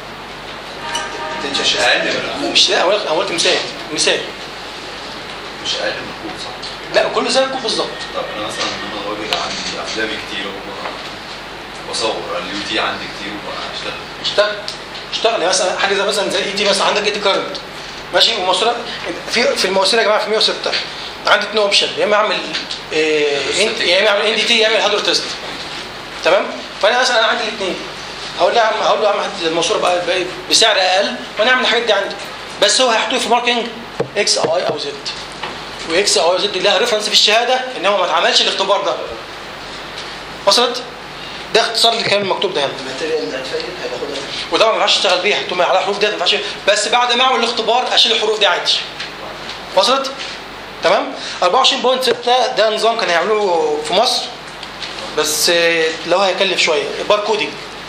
Speaker 7: تنشن اقل من العموم
Speaker 1: مش لا انا قلت مثال مثال
Speaker 6: مش اقل من الكود صح؟
Speaker 1: لا كله زي الكود بالظبط.
Speaker 6: طب انا مثلا انا راجل عندي افلامي كتير وب- بصور اليو تي عندي كتير وبشتغل
Speaker 1: اشتغل اشتغل يعني مثلا حاجه زي مثلا زي اي تي مثلا عندك اي تي كارنت ماشي وموصله في في المواسير يا جماعه في 106 عندي اتنين اوبشن يا اما اعمل إيه إن- يا اما اعمل ان دي تي يا اما هادر تيست تمام فانا مثلا انا عندي الاثنين هقول له يا عم هقول له يا عم هات الماسوره بقى بقى بسعر اقل وانا اعمل الحاجات دي عندي بس هو هيحط لي في ماركينج اكس او اي او زد واكس او اي زد لها ريفرنس في الشهاده ان هو ما اتعملش الاختبار ده وصلت؟ ده اختصار للكلام المكتوب ده هنا
Speaker 7: الماتيريال اللي هتفيد هياخدها
Speaker 1: وطبعا ما ينفعش اشتغل بيها طول ما على حروف ديت ما ينفعش بس بعد ما اعمل الاختبار اشيل الحروف دي عادي وصلت تمام 24.6 ده نظام كان هيعملوه في مصر بس آه، لو هيكلف شويه باركودينج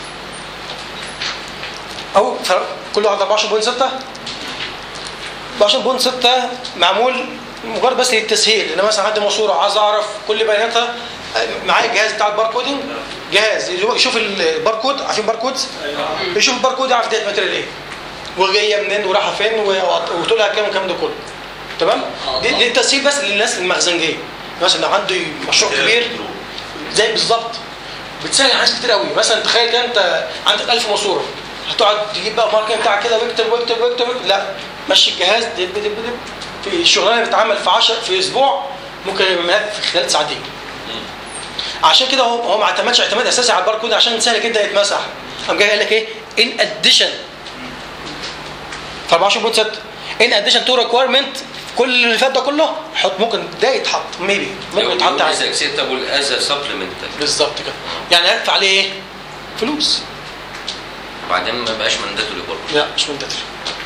Speaker 1: او فرق كل واحد 24.6 24.6 معمول مجرد بس للتسهيل ان مثلا عندي ماسوره عايز اعرف كل بياناتها معايا الجهاز بتاع الباركودينج جهاز يشوف الباركود عارفين باركودز يشوف الباركود يعرف ديت ماتيريال ايه وجايه منين ورايحه فين و- وطولها كام والكلام ده كله تمام دي, دي تسهيل بس للناس المخزنجيه مثلا لو عندي مشروع كبير زي بالظبط بتسهل على ناس كتير قوي مثلا تخيل كده انت عندك 1000 ماسوره هتقعد تجيب بقى ماركه بتاعك كده واكتب واكتب واكتب واكتب. لا مشي الجهاز دب دب دب في الشغلانه اللي بتتعمل في 10 في اسبوع ممكن يعملها في خلال ساعتين عشان كده هو هو ما اعتمدش اعتماد اساسي على الباركود عشان سهل جدا يتمسح قام جاي قال لك ايه ان اديشن في 24.6 ان اديشن تو ريكويرمنت كل اللي فات ده كله حط ممكن ده يتحط ميبي ممكن يتحط
Speaker 5: از
Speaker 1: عليه
Speaker 5: اكسبتابل از سبلمنتال
Speaker 1: بالظبط كده يعني هيدفع عليه ايه؟ فلوس
Speaker 5: وبعدين ما بقاش مانداتوري برضه
Speaker 1: لا مش مندتري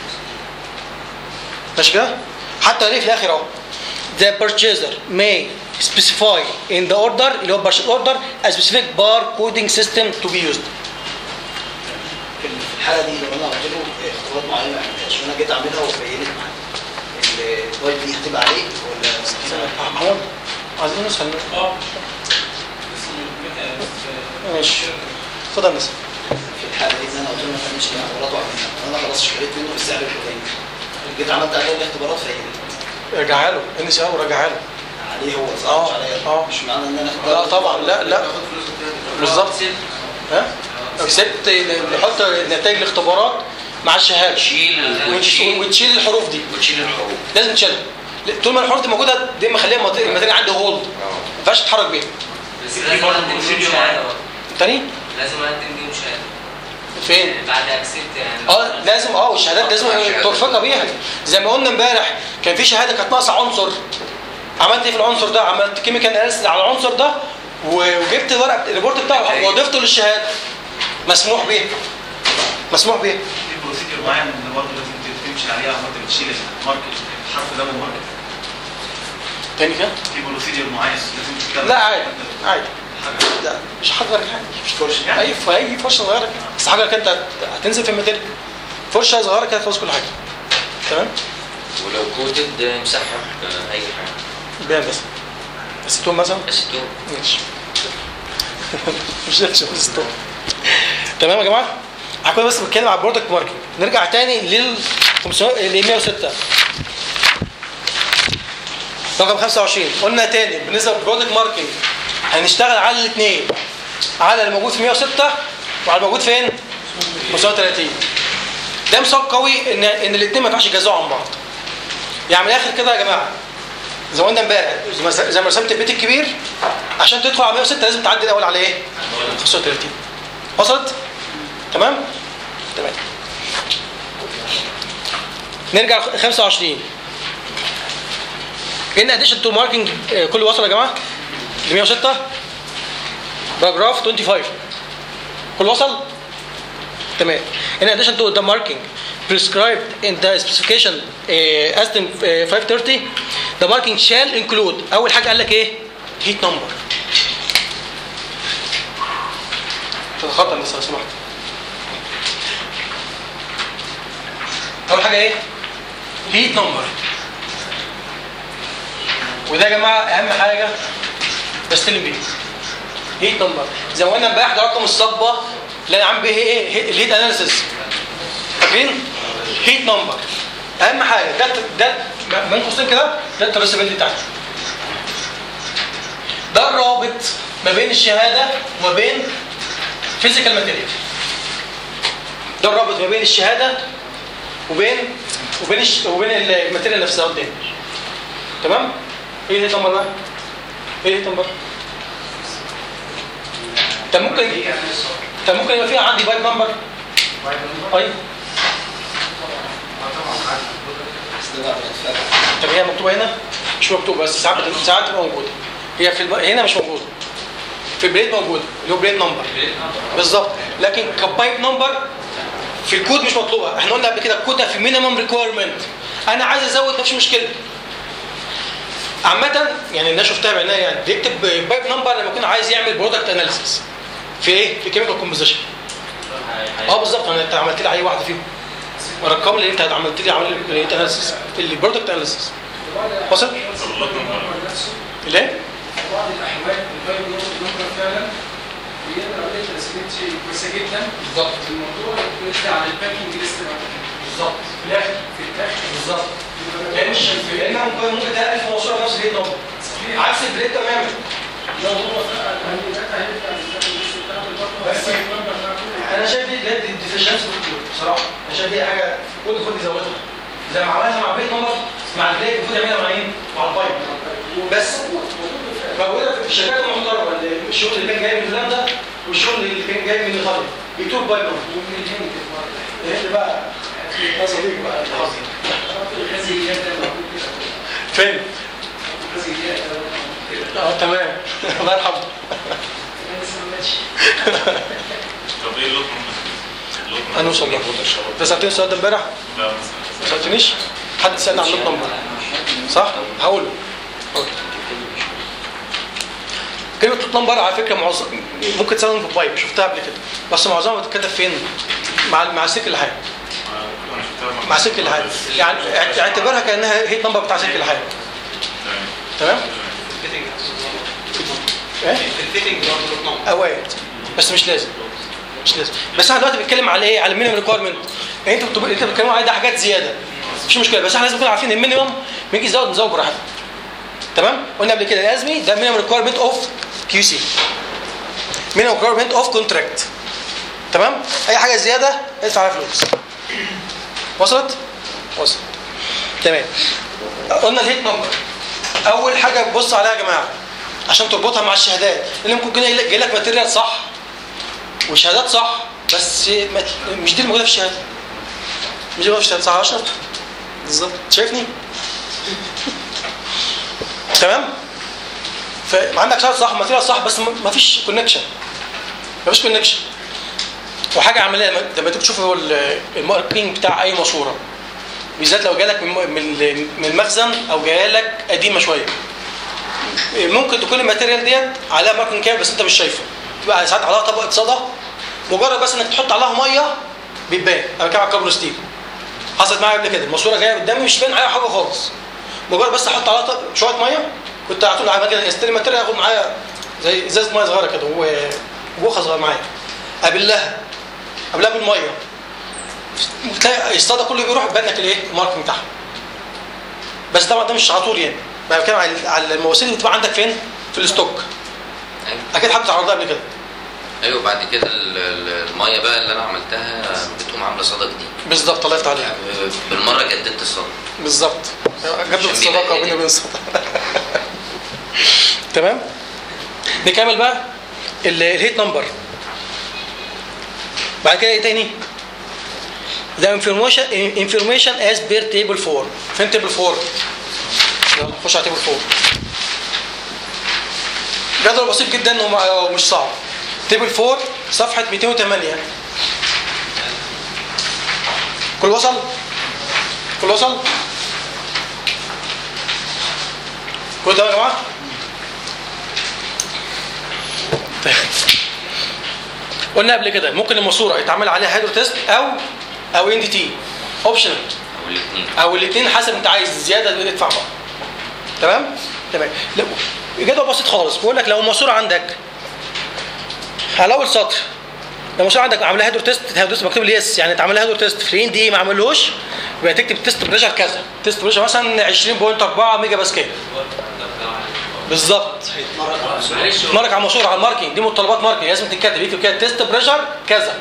Speaker 1: ماشي كده؟ حتى ليه في الاخر اهو The purchaser may specify in the order اللي هو purchase order a specific barcoding system to be used.
Speaker 7: في الحاله دي لو انا قلت له اختبارات معينه ما عملتهاش وانا جيت اعملها وبينت معايا الوايب دي هتبقى عليه ولا
Speaker 1: آه، محمود عايزين نسخه
Speaker 3: اه بس الميكا-
Speaker 1: ماشي اتفضل نسخه
Speaker 7: في الحاله دي ان انا قلت له ما تعملش الاختبارات وعملها وانا خلاص اشتريت منه بالسعر الفلاني جيت عملت عليه الاختبارات فهي
Speaker 1: ارجعها له ان سي وراجعها له
Speaker 7: عليه هو صح
Speaker 1: آه،
Speaker 7: مش عليا
Speaker 1: آه.
Speaker 7: مش معنى ان انا
Speaker 1: لا طبعا لا لا بالظبط ها؟ سبت نحط نتائج الاختبارات مع الشهاده
Speaker 5: تشيل
Speaker 1: وتش-
Speaker 5: وتشيل
Speaker 1: وتشيل الحروف دي
Speaker 5: وتشيل الحروف
Speaker 1: لازم تشيلها طول ما الحروف دي موجوده دي مخليها الماتيريال عندي هولد ما ينفعش تتحرك بيها
Speaker 8: بس لازم اقدم بيهم شهاده برضه.
Speaker 1: تاني
Speaker 8: لازم اقدم بيهم شهاده
Speaker 1: فين
Speaker 8: بعد اكسبت يعني
Speaker 1: اه لازم اه والشهادات لازم
Speaker 5: شهادة.
Speaker 1: ترفقها بيها زي ما قلنا امبارح كان في شهاده كانت ناقصه عنصر عملت ايه في العنصر ده عملت كيميكال اناليسيس على العنصر ده وجبت ورق الريبورت بتاعه وضفته للشهاده مسموح بيه مسموح بيه
Speaker 6: في بروسيدور معين ان برضه لازم تمشي عليها وانت بتشيل الماركت الحرف ده من الماركت
Speaker 1: تاني كده
Speaker 6: في بروسيدور معين لازم تتكلم
Speaker 1: لا عادي عادي لا مش هتغير حاجه مش فرشه اي في اي فرشه صغيره كده. بس حاجه كده انت هتنزل في الماتيريال فرشه صغيره كده خلاص كل حاجه تمام
Speaker 5: ولو كوتد مسحب آه، اي حاجه
Speaker 1: بيان بس اسيتون مثلا
Speaker 5: اسيتون
Speaker 1: ماشي مش لازم اسيتون تمام يا جماعه هكون بس بتكلم على البرودكت ماركت نرجع تاني لل 500 ل 106 رقم 25 قلنا تاني بالنسبه للبرودكت ماركتنج هنشتغل على الاثنين على اللي موجود في 106 وعلى الموجود فين؟ 530 ده مثال قوي ان ان الاثنين ما ينفعش يجزعوا عن بعض يعني من الاخر كده يا جماعه زي ما قلنا امبارح زي ما- زي ما رسمت البيت الكبير عشان تدخل على 106 لازم تعدي الاول على ايه؟ 35 وصلت؟ تمام؟ تمام نرجع ل 25 ان اديشن تو ماركينج كل وصل يا جماعه ل 106 باراجراف 25 كل وصل تمام in addition to the marking prescribed in the specification uh, ASTM uh, 530 the marking shall include اول حاجه قال لك ايه heat number خطأ لسه لو سمحت اول حاجه ايه heat number وده يا جماعه اهم حاجه بستلم بيه هيت نمبر زي ما قلنا امبارح ده رقم الصبه اللي انا عامل بيه ايه الهيت اناليسيس فاكرين هيت نمبر اهم حاجه ده ده بين قوسين كده ده الترسبيلتي بتاعتي ده الرابط ما بين الشهاده وما بين فيزيكال ماتيريال ده الرابط ما بين الشهاده وبين وبين الش... وبين الماتيريال نفسها قدام تمام ايه الهيت نمبر ده ايه الهيت نمبر طب ممكن طب ممكن يبقى فيها عندي بايب نمبر ايوه طب هي مكتوبه هنا مش مكتوبه بس ساعات بت- ساعات تبقى موجوده هي في الب... هنا مش موجوده في البليد موجوده اللي هو بليد نمبر بالظبط لكن كبايب نمبر في الكود مش مطلوبه احنا قلنا قبل كده الكود ده في مينيمم ريكويرمنت انا عايز ازود مفيش مشكله عامة يعني الناس شفتها بعينها يعني بيكتب بايب نمبر لما يكون عايز يعمل برودكت اناليسيس في ايه؟ في كيميكال كومبوزيشن اه بالظبط انا انت عملت لي اي واحده فيهم الارقام اللي انت عملت لي عمل لي اناليسيس البرودكت اناليسيس وصل؟ ليه؟
Speaker 3: بعض الاحوال الفايل نمبر فعلا بيقدر عليه ترسبيلتي كويسه جدا
Speaker 1: بالظبط
Speaker 3: الموضوع بيرجع على الباكينج ليست
Speaker 1: بالظبط في الاخر
Speaker 3: في الاخر
Speaker 1: بالظبط لان مش لانها ممكن ممكن تلاقي 1000 موصوله نفس الهيت نمبر عكس البليد تماما
Speaker 3: لو هو فعلا يعني ده هيرجع للباكينج ليست بتاعته برضه
Speaker 1: بس-
Speaker 3: بس النمبر ده كله
Speaker 1: انا شايف دي دي ديفيشنس بصراحه انا شايف دي حاجه كل المفروض يزودها زي ما عملها مع بيت نمبر مع البلاي المفروض يعملها مع مين؟ مع البايب بس موجوده في الشركات المحترمه اللي الشغل اللي كان جاي من هولندا والشغل اللي كان جاي من ايطاليا بيكتبوا بايب نمبر
Speaker 3: ومن الهند برضه
Speaker 1: الهند بقى ده صديق بقى الحظ
Speaker 3: الغازيات ده موجود كده
Speaker 1: فين؟
Speaker 3: الغازيات ده موجود كده
Speaker 1: اه تمام الله يرحمه
Speaker 3: أنا لسه ما ماتش
Speaker 4: طب ايه اللوت نمبر؟
Speaker 1: هنوصل له انت سالتني السؤال ده امبارح
Speaker 4: لا مثلا
Speaker 1: ما سالتنيش حد سالني عن اللوت نمبر صح هقوله هقوله. كلمة لوت نمبر على فكرة معظم ممكن تستخدم في البايب شفتها قبل كده بس معظمها بتتكتب فين؟ مع مع سلك اللحام
Speaker 4: انا شفتها
Speaker 1: مع سلك اللحام يعني اعت- اعتبرها كأنها هيت نمبر بتاع سلك اللحام تمام؟ ايه؟
Speaker 2: الفيتنج برضه نوت
Speaker 1: اوقات بس مش لازم مش لازم بس احنا دلوقتي بنتكلم على ايه على المينيمم ريكويرمنت يعني انتوا بتبقوا- انت بتتكلموا على ده حاجات زياده مش مشكله بس احنا لازم نكون عارفين المينيمم بنيجي نزود نزود براحتنا تمام قلنا قبل كده الازمي ده مينيمم ريكويرمنت اوف كيو سي مينيمم ريكويرمنت اوف كونتراكت تمام اي حاجه زياده ادفع عليها فلوس وصلت؟ وصلت تمام قلنا الهيت نمبر اول حاجه بص عليها يا جماعه عشان تربطها مع الشهادات لان ممكن يكون جاي لك ماتيريال صح والشهادات صح بس ما- مش دي الموجوده في الشهاده مش دي الموجوده في الشهاده صح يا اشرف بالظبط شايفني تمام فعندك شهاده صح ماتيريال صح بس م- مفيش كونكشن مفيش كونكشن وحاجه عمليه لما لما تيجي تشوف هو ال- الماركتنج بتاع اي ماسوره بالذات لو جالك من من من المخزن او جايلك قديمه شويه ممكن تكون الماتيريال ديت عليها ماركتنج كامل بس انت مش شايفه تبقى ساعات عليها طبقه صدى مجرد بس انك تحط عليها ميه بتبان انا بتكلم على الكابل ستيل حصلت معايا قبل كده الماسوره جايه قدامي مش باين عليها حاجه خالص مجرد بس احط عليها طب- شويه ميه كنت على طول عامل كده استلم الماتيريال اخد معايا زي ازازه ميه صغيره كده وجوخه صغيره معايا قابلها قابلها بالميه تلاقي الصدى كله بيروح يبان لك الايه الماركتنج بتاعها بس طبعا ده مش على طول يعني انا بتكلم على على المواسير اللي بتبقى عندك فين في الستوك
Speaker 5: أيوة.
Speaker 1: اكيد حد اتعرض لها قبل كده
Speaker 5: ايوه بعد كده ال- ال- الميه بقى اللي انا عملتها بتقوم عامله صدى جديد
Speaker 1: بالظبط الله يفتح عليك
Speaker 5: يعني بالمره جددت الصدى
Speaker 1: بالظبط جاب له
Speaker 5: عشان
Speaker 1: الصداقه
Speaker 5: بيبقى
Speaker 1: بيني وبين الصدى تمام نكمل بقى ال- الهيت نمبر بعد كده ايه تاني The information information as per table 4 فين table 4 يلا نخش على table 4 جدول بسيط جدا وما- ومش صعب تيبل 4 صفحة 208 كل وصل؟ كل وصل؟ كل ده يا جماعة؟ طيب. قلنا قبل كده ممكن الماسورة يتعمل عليها هيدرو تيست أو أو ان دي تي اوبشنال
Speaker 5: او الاثنين
Speaker 1: او الاثنين حسب انت عايز زياده ادفع بقى تمام تمام لا جدول بسيط خالص بيقول لك لو الماسوره عندك على اول سطر لو الماسوره عندك عاملها هيدرو تيست هيدرو تيست مكتوب لي يس يعني اتعمل لها هيدرو تيست في ان دي ما عملوش يبقى تكتب تيست بريشر كذا تيست بريشر مثلا 20.4 ميجا باسكال بالظبط
Speaker 8: معلش هو-
Speaker 1: مارك على الماسوره على الماركينج دي متطلبات ماركينج لازم تتكتب يكتب كده تيست بريشر كذا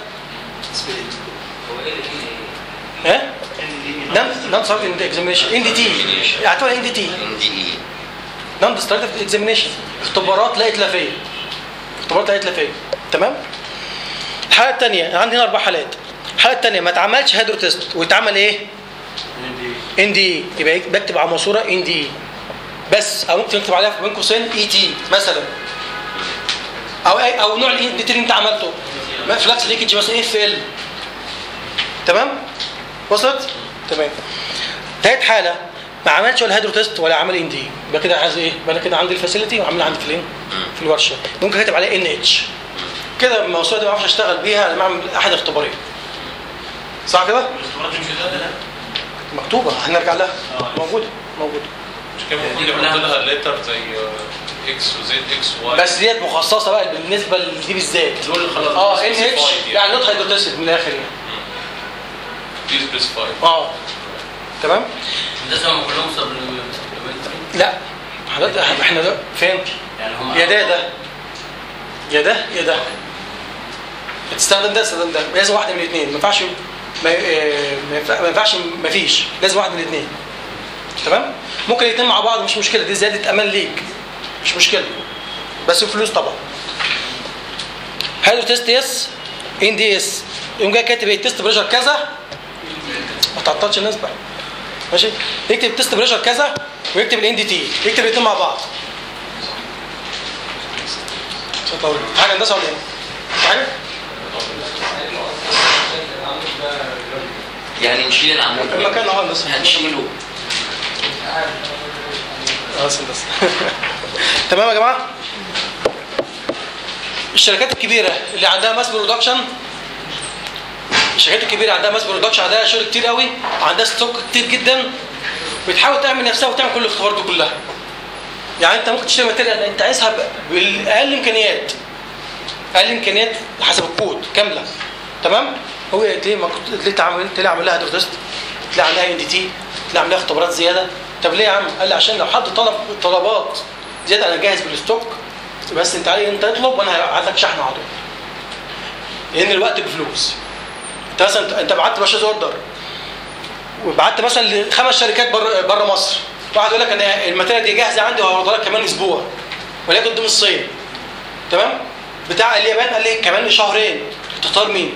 Speaker 8: هو ايه اللي فيه
Speaker 1: ها نان نان سارت اكزامينشن ان دي تي اعتبرها ان دي تي
Speaker 5: ان دي اي
Speaker 1: نون ديستركتيف اكزامينشن اختبارات لا اتلافيه اختبارات لا اتلافيه تمام الحاله الثانيه عندي هنا اربع حالات الحاله الثانيه ما اتعملش هيدرو تيست ويتعمل ايه ان دي يبقى بكتب على الماسوره ان دي بس او ممكن اكتب عليها بين قوسين اي تي مثلا او اي او نوع الاي دي اللي انت عملته فلاكس ليكج مثلا اف ال تمام وصلت تمام تالت حاله ما عملش ولا هيدرو تيست ولا عمل ان دي يبقى كده عايز ايه يبقى انا كده عندي الفاسيلتي وعاملها عندي في الايه في الورشه ممكن كاتب عليها ان اتش كده الموسوعه دي ما اعرفش اشتغل بيها لما اعمل احد اختبارين صح كده
Speaker 9: الاختبارات دي مش هتقدر
Speaker 1: مكتوبه هنرجع لها موجوده موجوده
Speaker 4: مش كان المفروض يحط لها ليتر زي اكس وزد اكس واي
Speaker 1: بس ديت مخصصه بقى بالنسبه لدي بالذات
Speaker 4: دول خلاص
Speaker 1: اه ان اتش
Speaker 4: specified
Speaker 1: يعني نوت هيدرو تيست من الاخر يعني
Speaker 4: دي سبيسيفايد
Speaker 1: اه تمام
Speaker 9: ده سبب كلهم سبلمنتري
Speaker 1: لا حضرتك احنا ده فين
Speaker 9: يعني هم
Speaker 1: يا ده ده يا ده يا ده تستخدم ده تستخدم ده لازم واحده من الاثنين ما ينفعش ما آه، ما ينفع- ما ينفعش ما فيش لازم واحده من الاثنين تمام ممكن الاثنين مع بعض مش مشكله دي زياده امان ليك مش مشكله بس بفلوس طبعا هيدرو تيست يس ان دي اس يقوم جاي كاتب ايه تيست بريشر كذا ما تعطلش الناس بقى ماشي يكتب تيست بريشر كذا ويكتب الان دي تي يكتب الاثنين مع بعض عشان طول حاجه هندسه ولا ايه؟ حاجه؟
Speaker 5: يعني نشيل العمود
Speaker 1: المكان اهو هندسه
Speaker 5: هنشيله
Speaker 1: خلاص هندسه تمام يا جماعه الشركات الكبيره اللي عندها ماس برودكشن الشركات الكبيره عندها ماس برودكشن عندها شغل كتير قوي وعندها ستوك كتير جدا بتحاول تعمل نفسها وتعمل كل الاختبارات دي كلها يعني انت ممكن تشتري ماتيريال انت عايزها ب- بالاقل امكانيات اقل امكانيات حسب الكود كامله تمام هو ليه ما كنت ليه تعمل ليه عامل لها هيدرو تيست ليه عاملها ان دي تي ليه عاملها اختبارات زياده طب ليه يا عم قال لي عشان لو حد طلب طلبات زياده انا جاهز بالستوك بس انت علي انت اطلب وانا هبعت لك شحن على طول لان الوقت بفلوس انت مثلا انت بعت باشا اوردر وبعت مثلا لخمس شركات بره بره مصر واحد يقول لك انا الماتيريال دي جاهزه عندي وهوردها لك كمان اسبوع ولكن ضمن الصين تمام بتاع اليابان قال لي كمان شهرين تختار مين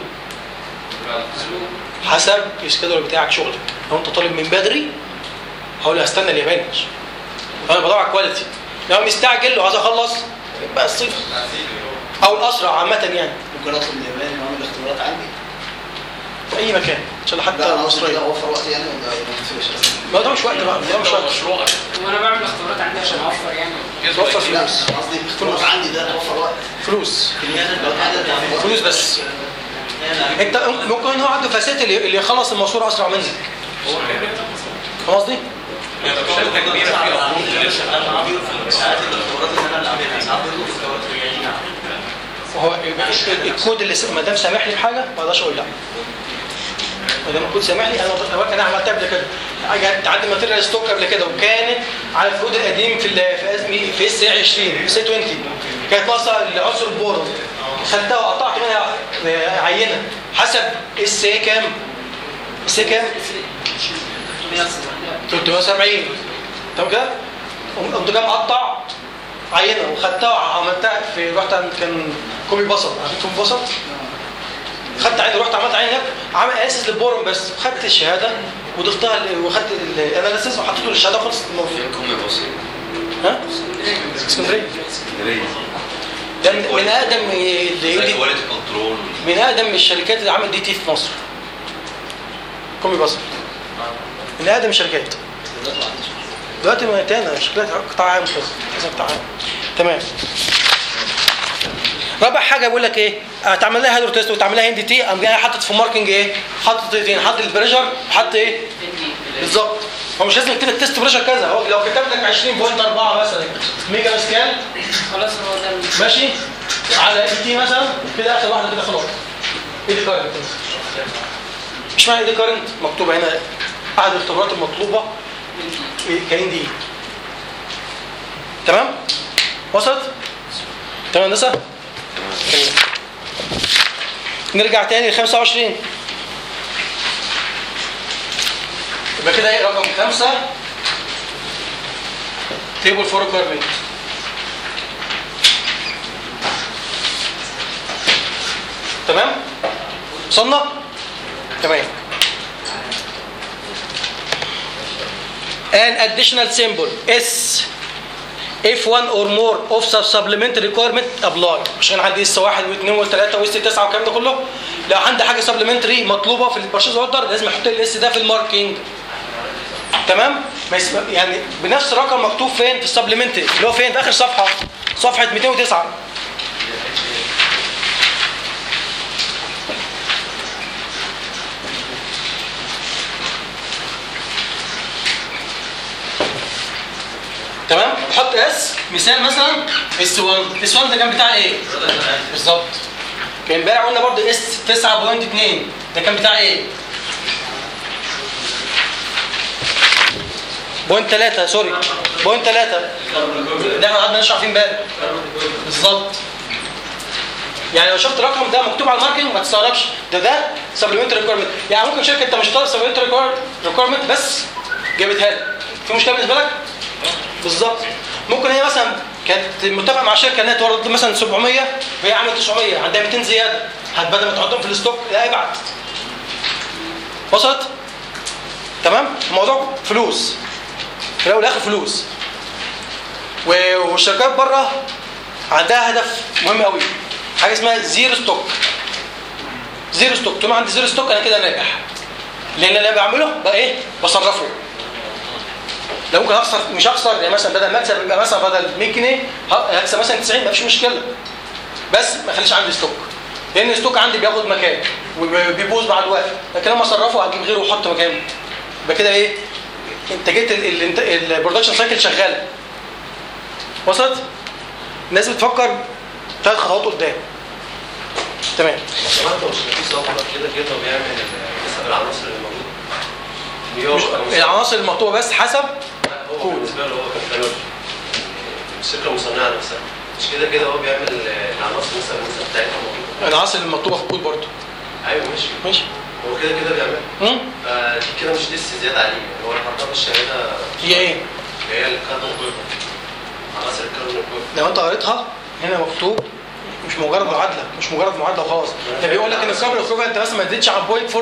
Speaker 1: حسب السكادول بتاعك شغلك لو انت طالب من بدري هقول له هستنى الياباني انا بدور على كواليتي لو مستعجل وعايز اخلص يبقى الصيف او الاسرع عامه يعني
Speaker 7: ممكن اطلب من اليابان واعمل الاختبارات عندي
Speaker 1: في اي مكان ان شاء الله
Speaker 7: لا
Speaker 1: حتى
Speaker 7: انا قصدي
Speaker 1: مصريه
Speaker 7: كده اوفر وقت يعني ولا ما ينفعش
Speaker 1: ما ده مش وقت بقى ده مش وقت
Speaker 4: مشروع
Speaker 8: وانا بعمل اختبارات عندي عشان اوفر يعني
Speaker 1: توفر
Speaker 7: لا
Speaker 1: فلوس
Speaker 7: انا قصدي الاختبارات عندي ده اوفر وقت
Speaker 1: فلوس فلوس بس انت ممكن هو عنده فاسيت اللي اللي يخلص المشروع اسرع منك فاهم قصدي؟
Speaker 4: شركه كبيره فيها عروض لسه
Speaker 6: ساعات الاختبارات اللي انا اللي عاملها ساعات بيطلبوا اختبارات رجعيين
Speaker 1: هو الكود اللي س- ما دام سامح لي بحاجه ما اقدرش اقول لا ما دام الكود سامح لي انا أنا- انا عملتها قبل كده حاجه تعدي ماتيريال ستوك قبل كده وكانت على الكود القديم في ال في اس في اس 20 سي 20 كانت ناقصه العنصر البورون خدتها وقطعت منها عينه حسب اس اي كام اس اي كام 370 تمام كده قمت جاي مقطع عينه وخدتها وعملتها في رحت عند كان كوبي بصل عارفين كوبي بصل خدت عينه رحت عملت عينه هناك عامل اسس للبورم بس خدت الشهاده وضفتها ل- وخدت الاناليسيس وحطيته للشهاده وخلصت الموضوع
Speaker 5: كومي بسيط
Speaker 1: ها اسكندريه ده من من اقدم اللي
Speaker 6: كواليتي كنترول
Speaker 1: من اقدم الشركات اللي عمل دي تي في مصر كومي بصل من اقدم الشركات دلوقتي ما تاني شكلها قطاع عام كده كذا قطاع عام تمام رابع حاجه بيقول لك ايه هتعمل لها هيدرو تيست وتعمل لها ان دي تي قام جاي حاطط في ماركنج ايه حاطط ايدين حاطط البريشر حط ايه بالظبط هو مش لازم يكتب لك تيست بريشر كذا هو لو كتب لك 20.4 مثلا ميجا باسكال
Speaker 8: خلاص هو ده ال-
Speaker 1: ماشي على اي تي مثلا كده اخر واحده كده خلاص اي دي كارنت مش معنى اي دي كارنت مكتوبه هنا احد الاختبارات المطلوبه كاين دي تمام وصلت تمام هندسه نرجع تاني ل 25 يبقى كده ايه رقم خمسة تيبل فور ريكويرمنت تمام وصلنا تمام an additional symbol S if one or more of sub supplementary requirement apply عشان عندي اس واحد واثنين وثلاثه واس تسعه والكلام ده كله لو عندي حاجه سبلمنتري مطلوبه في البرشيز اوردر لازم احط لي الاس ده في الماركينج تمام ما يسمى يعني بنفس الرقم مكتوب فين في السبلمنتري اللي هو فين في اخر صفحه صفحه 209 تمام حط اس مثال مثلا اس 1 اس 1 ده كان بتاع ايه بالظبط كان امبارح قلنا برضه اس 9.2 ده كان بتاع ايه بوينت 3 سوري بوينت 3 ده احنا قعدنا نشرح فيه امبارح بالظبط يعني لو شفت الرقم ده مكتوب على الماركتنج ما تستغربش ده ده سبلمنتري ريكويرمنت يعني ممكن شركه انت مش طالب سبلمنتري ريكويرمنت بس جابتها لك في مشكله بالنسبه لك بالظبط ممكن هي مثلا كانت متفق مع شركه انها تورد مثلا 700 وهي عملت 900 عندها 200 زياده هت بدل ما تحطهم في الستوك لا ابعت وصلت تمام الموضوع فلوس في الاول والاخر فلوس و- والشركات بره عندها هدف مهم قوي حاجه اسمها زيرو ستوك زيرو ستوك طول ما عندي زيرو ستوك انا كده ناجح لان اللي أنا بعمله بقى ايه بصرفه لو ممكن اخسر مش هخسر يعني مثلا بدل ما اكسب يبقى مثلا بدل 100 جنيه ه- هكسب مثلا 90 مفيش مشكله بس ما اخليش عندي ستوك لان الستوك عندي بياخد مكان وبيبوظ مع الوقت لكن لما اصرفه هجيب غيره واحط مكانه يبقى كده ايه انتاجيه البرودكشن سايكل شغاله وصلت الناس بتفكر ثلاث خطوات قدام تمام
Speaker 2: كمان لو في صفحه كده كده وبيعمل ال- حسب العناصر اللي موجوده
Speaker 1: مش
Speaker 2: بيقف أو
Speaker 1: العناصر المطلوبه بس حسب
Speaker 2: هو
Speaker 1: كود.
Speaker 2: بالنسبه له هو كتالوج الشركه المصنعه نفسها مش كده كده هو بيعمل ال- العناصر مثلا مثلا بتاعتها موجوده
Speaker 1: العناصر المطلوبه في الكود برضه
Speaker 2: ايوه ماشي
Speaker 1: ماشي
Speaker 2: هو كده كده بيعملها
Speaker 1: امم
Speaker 2: فدي كده مش لسه زياده عليه يعني هو حطها في الشهاده
Speaker 1: هي ايه؟
Speaker 2: اللي هي الكاربون كويفنت عناصر الكاربون كويفنت
Speaker 1: لو انت قريتها هنا مكتوب مش مجرد معادله مش مجرد معادله وخلاص ده بيقول لك ان الكابل ايكوفالنت مثلا ما تزيدش عن 0.43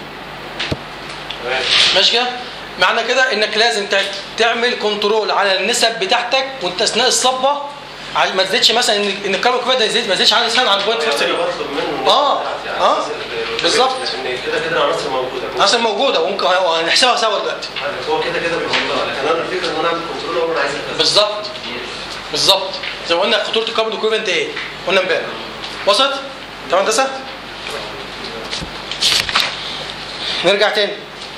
Speaker 2: تمام
Speaker 1: ماشي كده معنى كده انك لازم تع- تعمل كنترول على النسب بتاعتك وانت اثناء الصبه ع- ما تزيدش مثلا ان ان الكاربون ايكوفالنت يزيد ما يزيدش عن مثلا عن 0.43
Speaker 2: بطلب منه
Speaker 1: آه،
Speaker 2: يعني
Speaker 1: آه،
Speaker 2: أساس ال-
Speaker 1: بالظبط.
Speaker 2: ان كده كده العناصر موجوده
Speaker 1: اصلا موجوده وممكن هنحسبها سوا دلوقتي
Speaker 2: هو كده كده بيحطها لكن انا الفكره ان انا اعمل كنترول اول انا عايز كذا
Speaker 1: بالظبط بالظبط زي ما قلنا خطوره الكاربون ايكوفالنت ايه؟ قلنا امبارح وصلت؟ تمام هندسه؟ نرجع تاني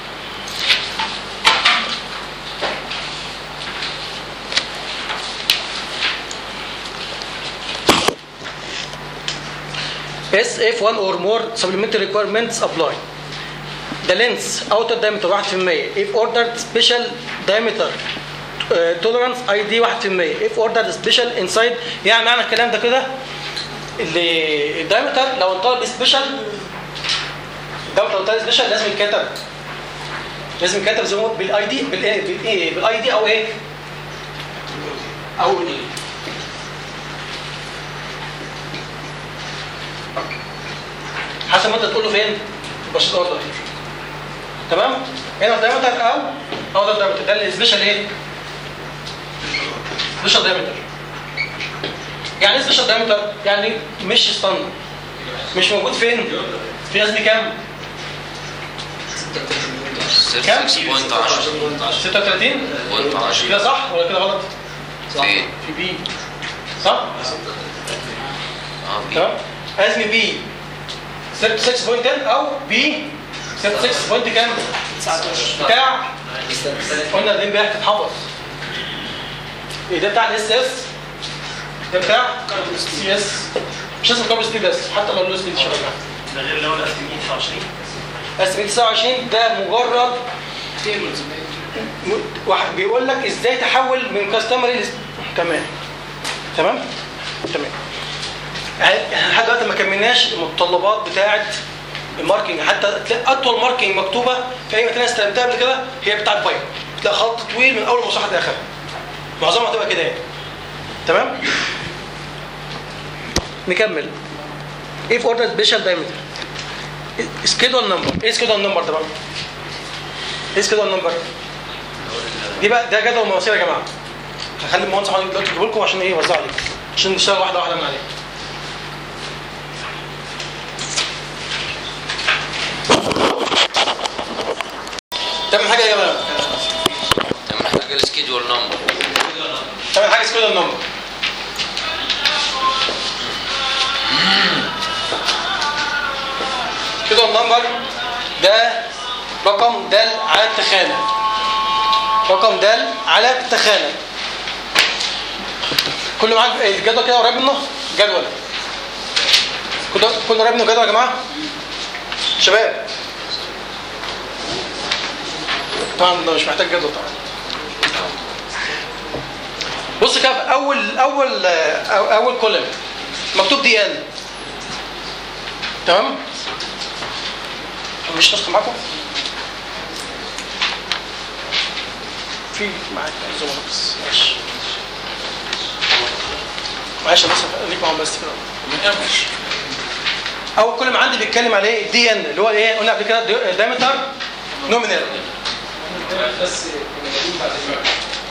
Speaker 1: S if one or more supplementary requirements apply. The length outer diameter 1% if ordered special diameter uh, tolerance ID 1% if ordered special inside يعني معنى الكلام ده كده اللي الدايمتر لو انطلب سبيشال الدايمتر لو انطلب سبيشال لازم يتكتب لازم يتكتب زي ما هو بالاي دي بالايه بالايه بالاي دي او ايه او ايه حسب ما انت تقول له فين البشيط اوردر تمام هنا الدايمتر او او ده الدايمتر ده السبيشال ايه سبيشال دايمتر يعني ايه سبيشال دايمتر يعني مش ستاندرد مش موجود فين في اسم كام
Speaker 5: 6.10
Speaker 1: 36
Speaker 5: بوينت 10
Speaker 1: كده صح ولا كده غلط
Speaker 5: في
Speaker 1: في بي صح
Speaker 5: اه بي.
Speaker 1: تمام اسم بي 36.10 او بي 36 بوينت كام بتاع قلنا دي امبارح تتحفظ ايه ده بتاع الاس اس ده بتاع سي اس مش لازم كاربون ستيل بس حتى لو له ستيل شغال
Speaker 2: ده غير اللي هو الاس 29
Speaker 1: اس 29 ده مجرد م- واحد بيقول لك ازاي تحول من كاستمر تمام تمام تمام يعني احنا لحد دلوقتي ما كملناش المتطلبات بتاعه الماركينج حتى تلاقي اطول ماركينج مكتوبه في اي مكان استلمتها قبل كده هي بتاعه بايب تلاقي خط طويل من اول مصحة لاخرها معظمها هتبقى كده يعني تمام نكمل if ordered special diameter سكيدول نمبر ايه سكيدول نمبر ده بقى ايه سكيدول نمبر دي بقى ده جدول مواسير يا جماعه هخلي المهندس حضرتك دلوقتي يجيب لكم عشان ايه يوزعوا عليكم عشان نشتغل واحده واحده من عليها تعمل حاجه يا جماعه
Speaker 5: تمام محتاج السكيدول نمبر
Speaker 1: تعمل حاجه سكيدول نمبر سكيدول نمبر ده رقم دال على التخانه رقم دال على التخانه كل معاك الجدول كده قريب منه جدول كل كل قريب منه جدول يا جماعه شباب طبعا ده مش محتاج جدول طبعا بص كده في اول اول أو- اول كولم مكتوب دي ان تمام مش نسخه معاكم في معاك زملاء بس ماشي معلش بس ليك معاهم بس كده اول كولم عندي بيتكلم على ايه دي ان اللي هو ايه قلنا قبل كده دايمتر نومينال
Speaker 3: بس كنا جايين بعد المغرب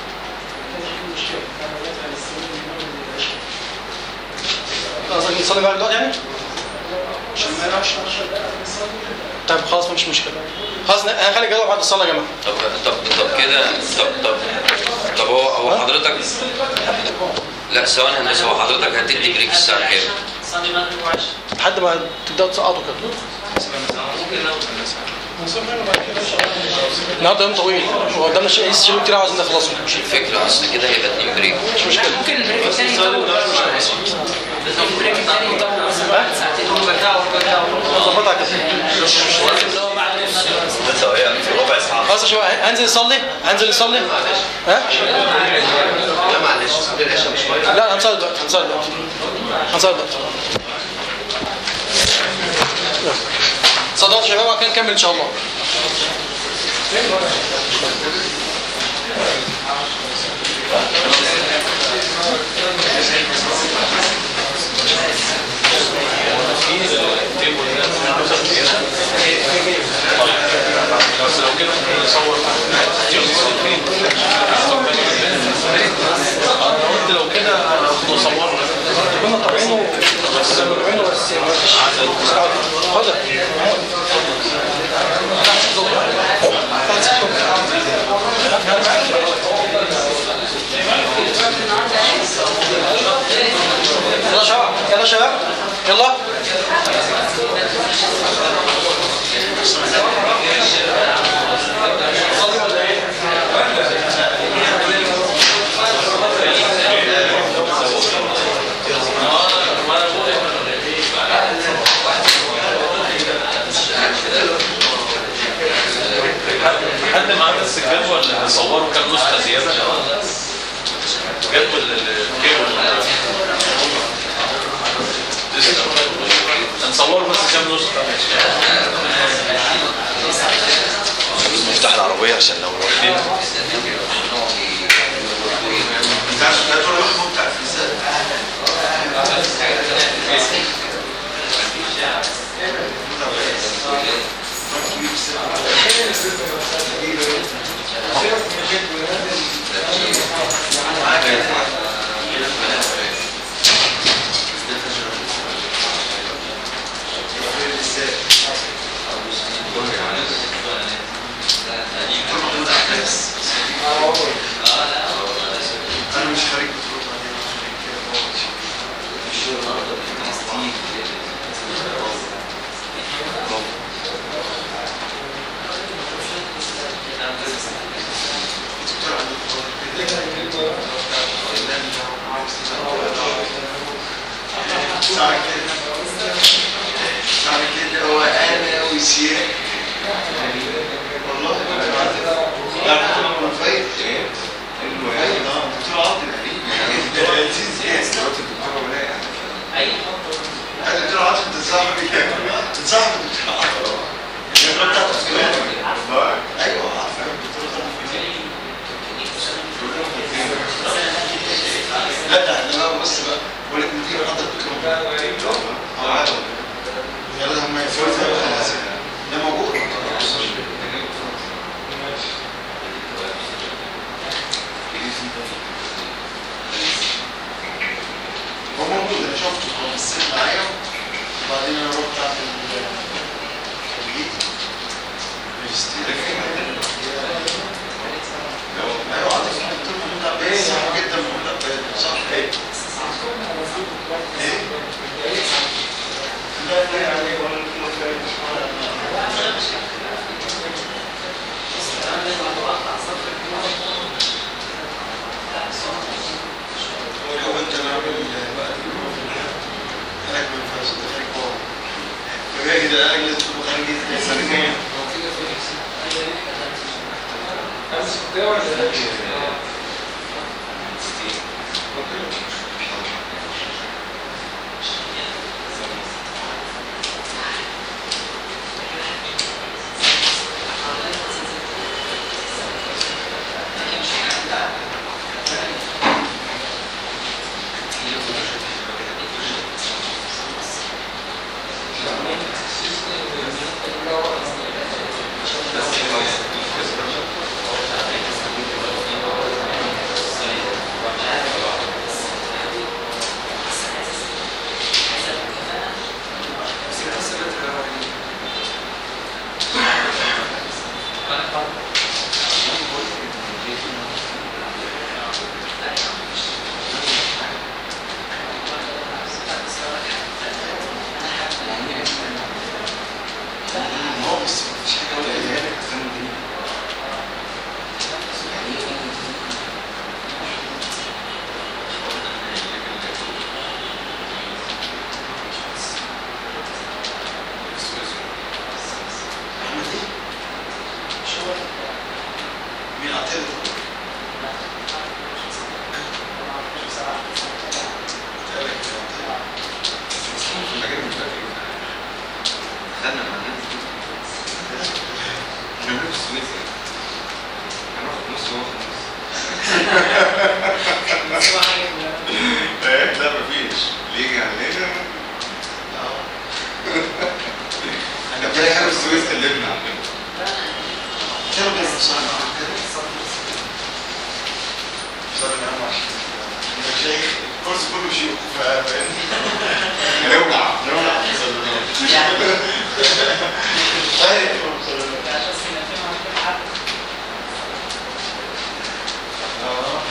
Speaker 1: قصدك نصلي بقى دلوقتي يعني
Speaker 3: عشان ما نروحش 10 دقايق نصلي
Speaker 1: طيب خلاص مفيش مشكله خلاص هنخلي الجدول بعد الصلاه يا جماعه
Speaker 5: طب طب طب كده طب طب طب هو هو حضرتك لا ثواني هندسه هو حضرتك هتدي بريك الساعه كام؟
Speaker 9: صلي مغرب وعشاء
Speaker 1: لحد ما تبداوا تسقطوا كده
Speaker 9: ممكن لو
Speaker 1: النهارده يوم طويل وقدامنا شيء شيء كتير عاوزين نخلصه
Speaker 5: مش الفكره اصل كده هيبقى اتنين بريك
Speaker 1: مش مشكله
Speaker 8: ممكن البريك الثاني يطول البريك الثاني يطول مثلا بعد ساعتين ربع ساعه وربع ساعه
Speaker 1: نظبطها كده
Speaker 8: اللي هو بعد نص
Speaker 6: ده سواء في ربع ساعه
Speaker 1: خلاص يا شباب هنزل نصلي هنزل نصلي ها
Speaker 2: لا معلش صلي العشاء بشويه
Speaker 1: لا هنصلي دلوقتي هنصلي دلوقتي هنصلي دلوقتي يلا. اتفضلوا يا شباب وبعد كده نكمل ان شاء الله
Speaker 4: التيبل ده نسخ زياده بس لو كده ممكن نصور انا قلت لو كده نصور
Speaker 1: كنا طابعينه بس طابعينه بس مفيش حاضر يلا شباب يلا شباب يلا
Speaker 4: حد معاه بس الجدول اللي صوروا كام نسخه زياده جدول الكيبل هنصوروا بس كام نسخه
Speaker 10: نفتح العربية عشان لو واقفين
Speaker 11: انا مش خارج صار كده صار كده هو انا وسياق والله لا كنت من فايت المفايد اه دكتور عاطف ايوه دكتور عاطف ده صاحبي ده صاحبي دكتور عاطف الخبره بتاعته في كمان ايوه عارفه دكتور لا ده احنا بقى بص بقى بقول لك مدير حضر دكتور اه عارف يلا هم يفوتوا ده موجود هو موجود انا شفته هو بصيت معايا وبعدين انا رحت اعمل تبجيل ماجستير ايوه عاطف الدكتور محمود عباد صح جدا محمود عباد صح ايه لا لا عليه ولا هو انت نعمل هناك من فاس خارج بره فجاي كده اجلس في خارج السنتين نولع نولع طيب اه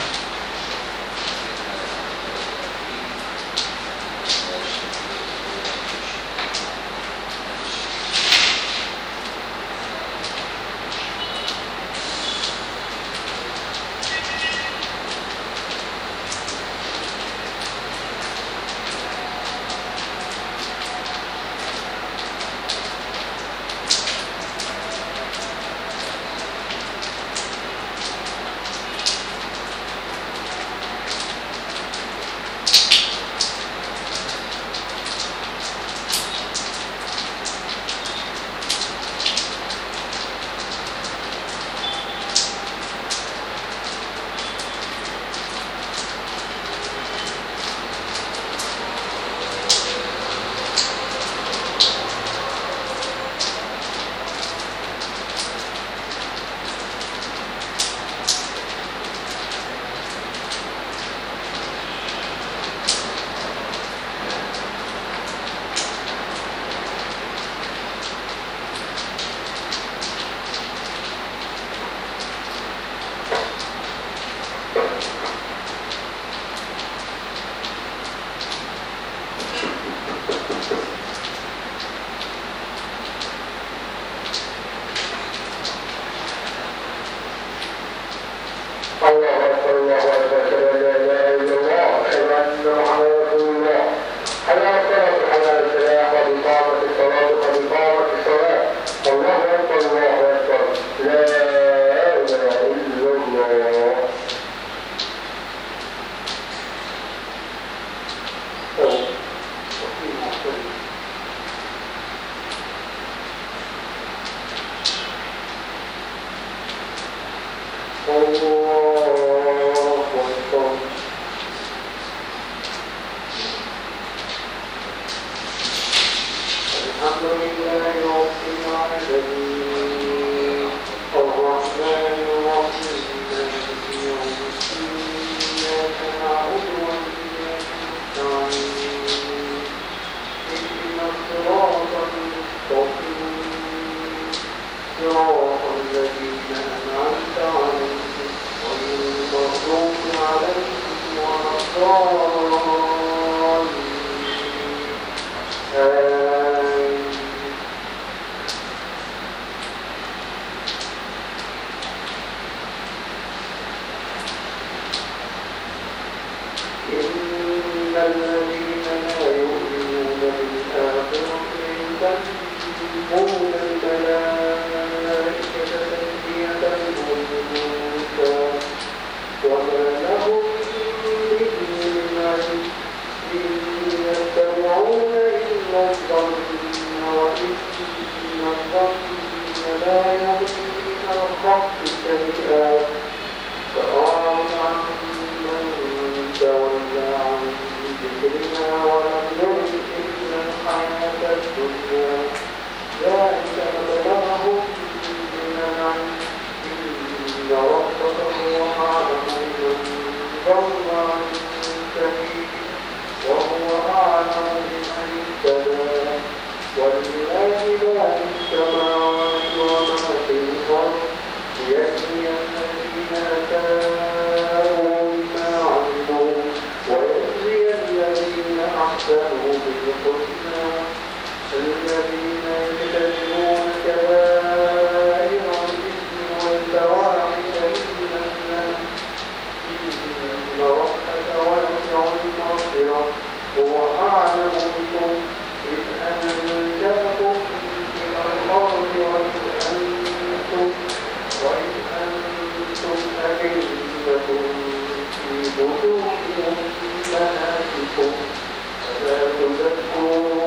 Speaker 12: في بطون أمهاتكم فلا تزكوا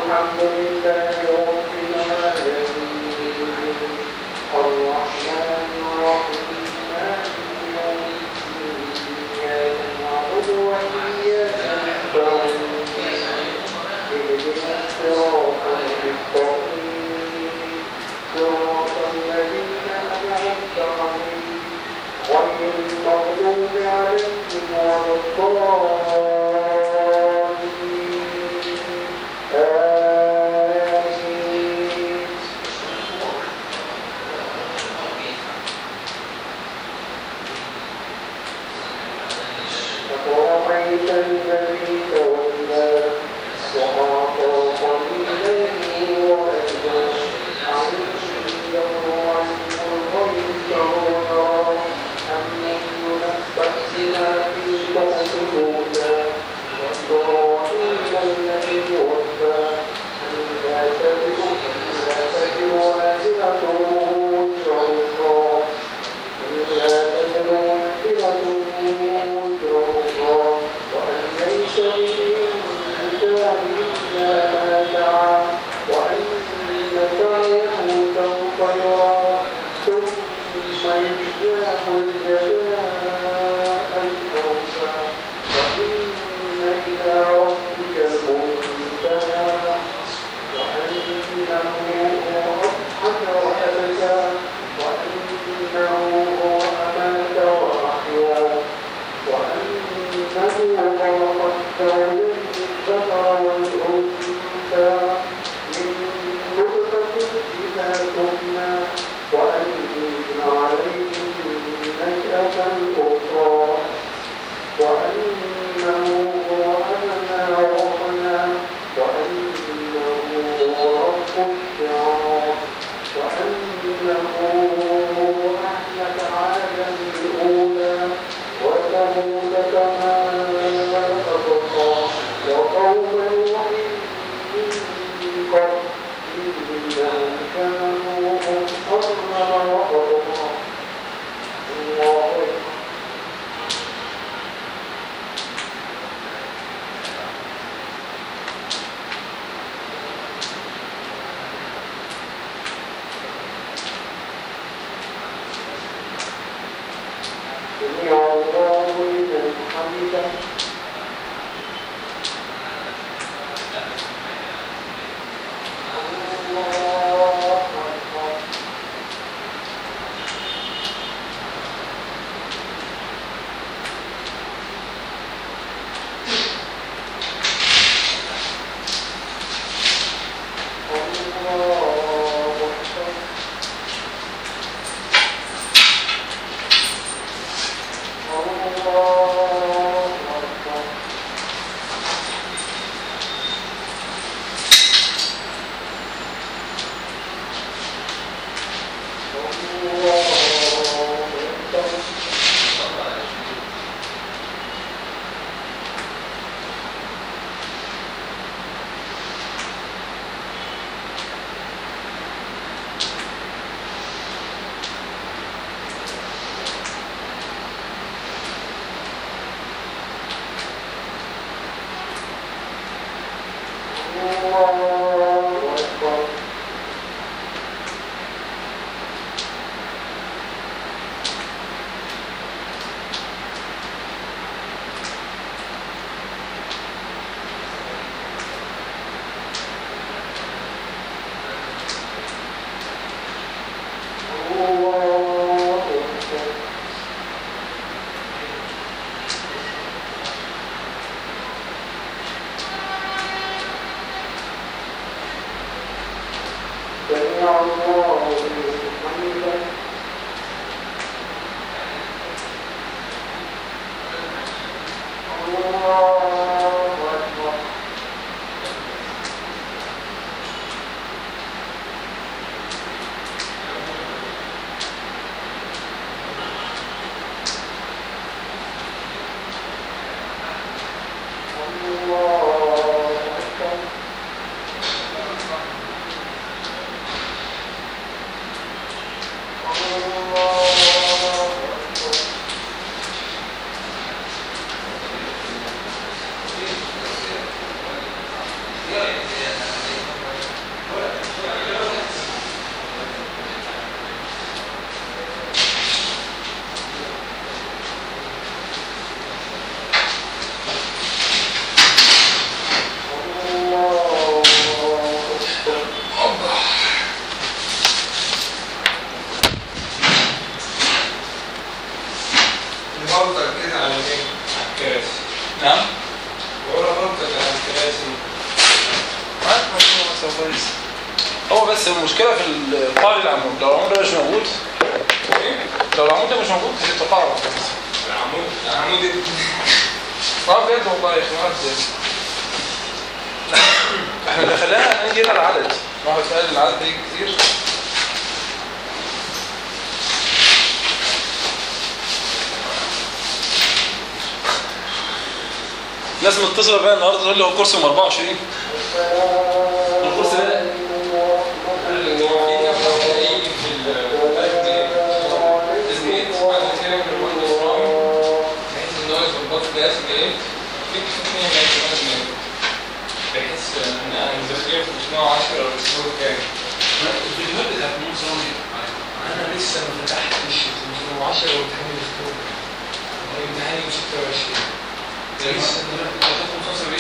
Speaker 12: الحمد لله رب العالمين الرحمن الرحيم مالك يوم الدين إياك نعبد وإياك نستعين اهدنا الصراط المستقيم صراط الذين أنعمت عليهم غير المغضوب عليهم ولا الضالين آمين أفرأيت الذي تولى وأعطى قليلا وأدى عنده علم الغيب فهو أم ينبأ بما في صحف موسى وإبراهيم الذي وفى ألا تزر ألا تزر وازرة وزر أخرى ألا تزر وازرة وزر أخرى وأن ليس للإنسان إلا ما سعى وأن سعيه سوف يرى ثم يجزاه الجزاء الأوفى وإن إلى ربك المنتهى وأنه هو أضحك وأبكى وأنه هو أمات وأحيا وأنه خلق الزوجين الذكر والأنثى من نطفة إذا تمنى وأن عليهم نشأة الأخرى وأنه هو أغنى وأغنى وأنه هو رب الشعار وأنه أهلك عادا الأولى وثمود كما أبقى وقوم نوح من قبل إنهم كانوا هم أظلم وأطغى الله أكبر سمع الله لمن حمده الله أكبر الله أكبر الله أكبر الله أكبر الله أكبر الله أكبر سمع الله لمن حمده الله أكبر الله أكبر الله أكبر
Speaker 3: بلطك كده على ايه؟ على الكراسي
Speaker 1: نعم
Speaker 3: ورا بلطك على الكراسي
Speaker 1: عارف ما هو كويس هو بس المشكله في القاع العمود لو العمود ده مش موجود لو العمود ده مش موجود هتبقى قاعده
Speaker 3: العمود العمود
Speaker 1: اه بجد والله يا اخي ما أعرف إزاي. احنا اللي خلانا نيجي هنا العدد واحد قال العدد هيجي كتير لازم اتصل بقى النهارده تقول لي هو الكورس يوم 24 الكورس ده
Speaker 3: بحس ان انا مذاكر في 110 او الاسبوع الجاي
Speaker 13: الفيديوهات بتاعت منصور
Speaker 3: انا لسه ما فتحتش 510 وامتحان الاسبوع امتحاني 26
Speaker 13: زي ما انت دلوقتي بتاخد 75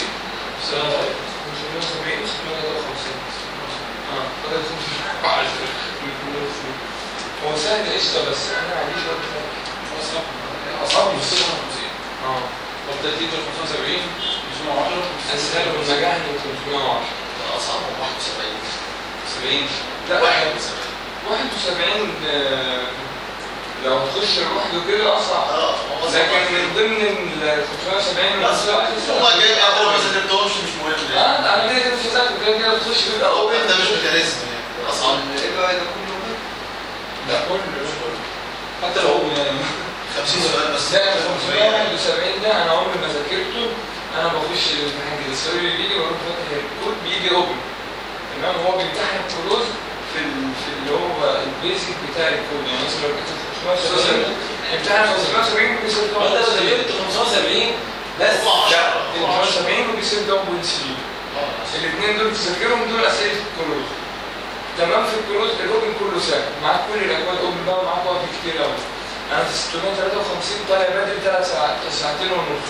Speaker 3: 570 653 اه فاضل 510 هو سهل قشطه بس انا عنديش وقت
Speaker 13: اصعب اصعب من 56
Speaker 3: اه
Speaker 13: طب 30 75 510
Speaker 3: اسهل ونجحني 510
Speaker 13: اصعب 71 70
Speaker 3: لا 71 آه، لو تخش لوحده كده اصعب لكن من ضمن ال 570
Speaker 11: بس هو جاي اول ما ذاكرتهمش مش مهم
Speaker 3: اه انا كده كده مش هذاكر كده كده تخش بيبقى
Speaker 11: هو
Speaker 3: اوبن
Speaker 11: ده مش ميكانيزم يعني اصعب
Speaker 3: ايه بقى ده كله ده كله
Speaker 13: حتى لو هو يعني
Speaker 11: 50 سؤال بس
Speaker 3: ده ال 571 ده انا عمري ما ذاكرته انا بخش الامتحان كده السؤال اللي بيجي بروح فاتح الكود بيجي اوبن تمام هو بيمتحن كلوز في ال- في اللي هو البيزك بتاع الكود يعني مثلا لو كتبت 570 امتحان 570 وبيصير
Speaker 13: انت لو ذاكرت 75 بس
Speaker 3: لا 570 وبيصير دبل 3 الاثنين دول تذاكرهم دول اسئله الكلوز تمام في الكلوز الاوبن كله سهل معاك كل الاكواد اوبن بقى معاك وقت كتير قوي انا في 653 طالع بدري ثلاث ساعات ساعتين ونص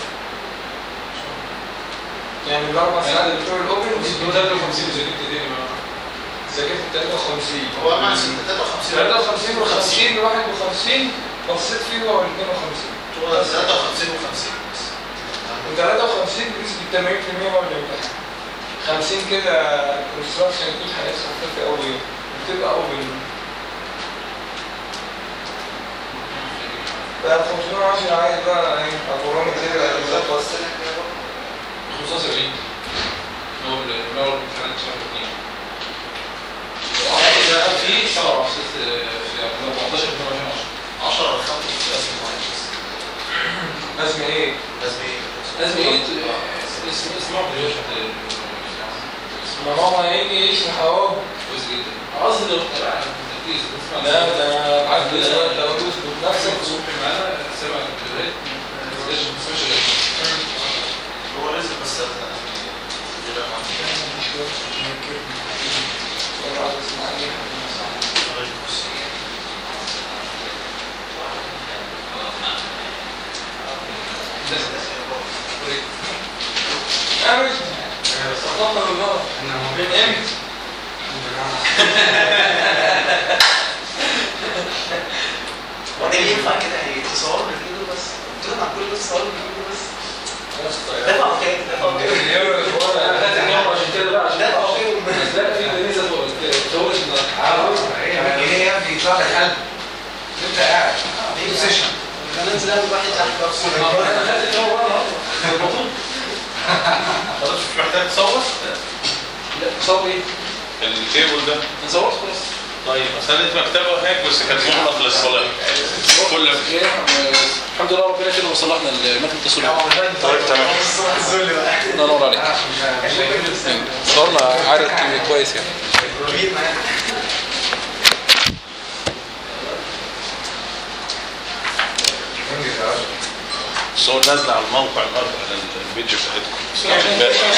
Speaker 3: يعني الاربع ساعات بتوع الاوبن
Speaker 13: انت 53 ذاكرت تاني ما
Speaker 3: ذاكرت 53
Speaker 11: هو مع 53
Speaker 3: 53 و50 51 بصيت فيه هو ال 52
Speaker 11: هو 53 و50 بس
Speaker 3: و 53 بنسبة 80% هو اللي امتحن 50 كده كونستراكشن كود حاجات خفيفة قوي بتبقى اوبن بقى 510 عايز بقى ايه ابورامي كده بالظبط
Speaker 13: 75 هو اللي هو الامتحان شهر 2 في شهر عصيت في 14 22
Speaker 11: 10 ولا 5 اسم معين بس
Speaker 3: لازم ايه؟
Speaker 11: لازم ايه؟
Speaker 13: لازم ايه اسم اسمه بريوش حتى
Speaker 3: ما هو هيجي يشرح اهو
Speaker 13: كويس جدا قصدي لو طلع التركيز بتسمع
Speaker 3: لا ده انا عارف دلوقتي لو تظبط نفسك
Speaker 13: الصبح معانا سامع الفيديوهات ما تسمعش غير
Speaker 11: هو لازم بس يبقى
Speaker 3: أمس استغفر الله من امتى؟
Speaker 7: وبعدين ينفع كده تصور بالفيديو بس قلت لهم على كل ده تصور بالفيديو بس دفع كام دفع كام دفع كام
Speaker 3: جنيه يا ابني يطلع لك قلب انت قاعد
Speaker 7: ايه سيشن انا انزل اعمل واحد تحت
Speaker 4: خلاص مش محتاج تصور
Speaker 1: لا تصور ايه؟
Speaker 4: التيبل ده
Speaker 1: انا صورت خلاص
Speaker 4: طيب اصل انت مكتبه هناك بس كانت مغلق للصلاه كل
Speaker 1: الحمد لله ربنا كده وصلحنا المكنه التصوير
Speaker 10: طيب تمام
Speaker 1: الله ينور عليك صورنا عدد كويس يعني
Speaker 4: الصور نازله على الموقع النهارده على البيج بتاعتكم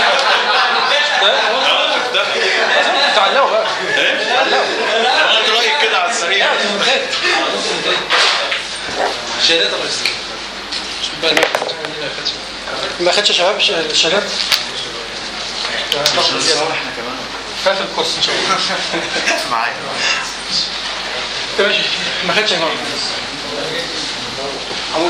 Speaker 1: تعلقوا بقى
Speaker 4: ايه؟ انا قلت رايك كده على السريع
Speaker 1: شهادات الرئيس ما خدش يا شباب الشهادات
Speaker 10: احنا كمان
Speaker 1: فات الكورس ان شاء الله
Speaker 10: معايا
Speaker 1: ماشي ما خدش يا جماعه عمود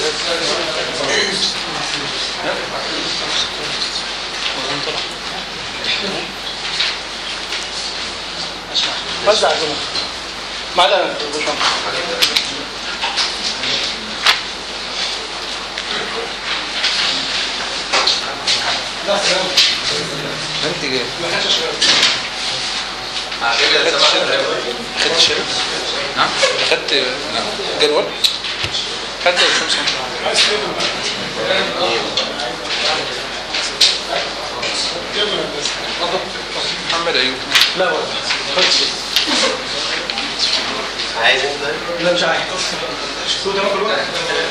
Speaker 1: وزع يا جماعة معلقة يا باشمهندس.
Speaker 14: انت جاي
Speaker 10: خدت شيء؟
Speaker 14: نعم
Speaker 10: خدت نعم. جدول؟ خدت خمسة محمد ايوب
Speaker 1: لا برضه خدش
Speaker 2: عايز انت
Speaker 1: لا مش عايز شو ده كل وقت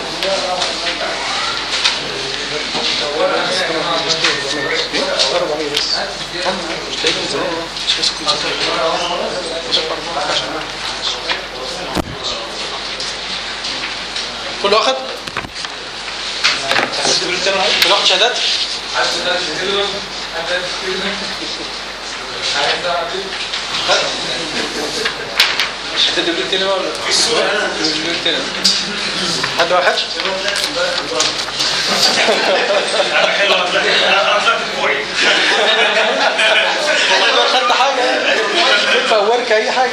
Speaker 1: كل واحد كل واحد شهادات
Speaker 10: هتدي بالتاني ولا؟ في السؤال بالتاني
Speaker 1: حد واحد والله خدت حاجة فورك أي حاجة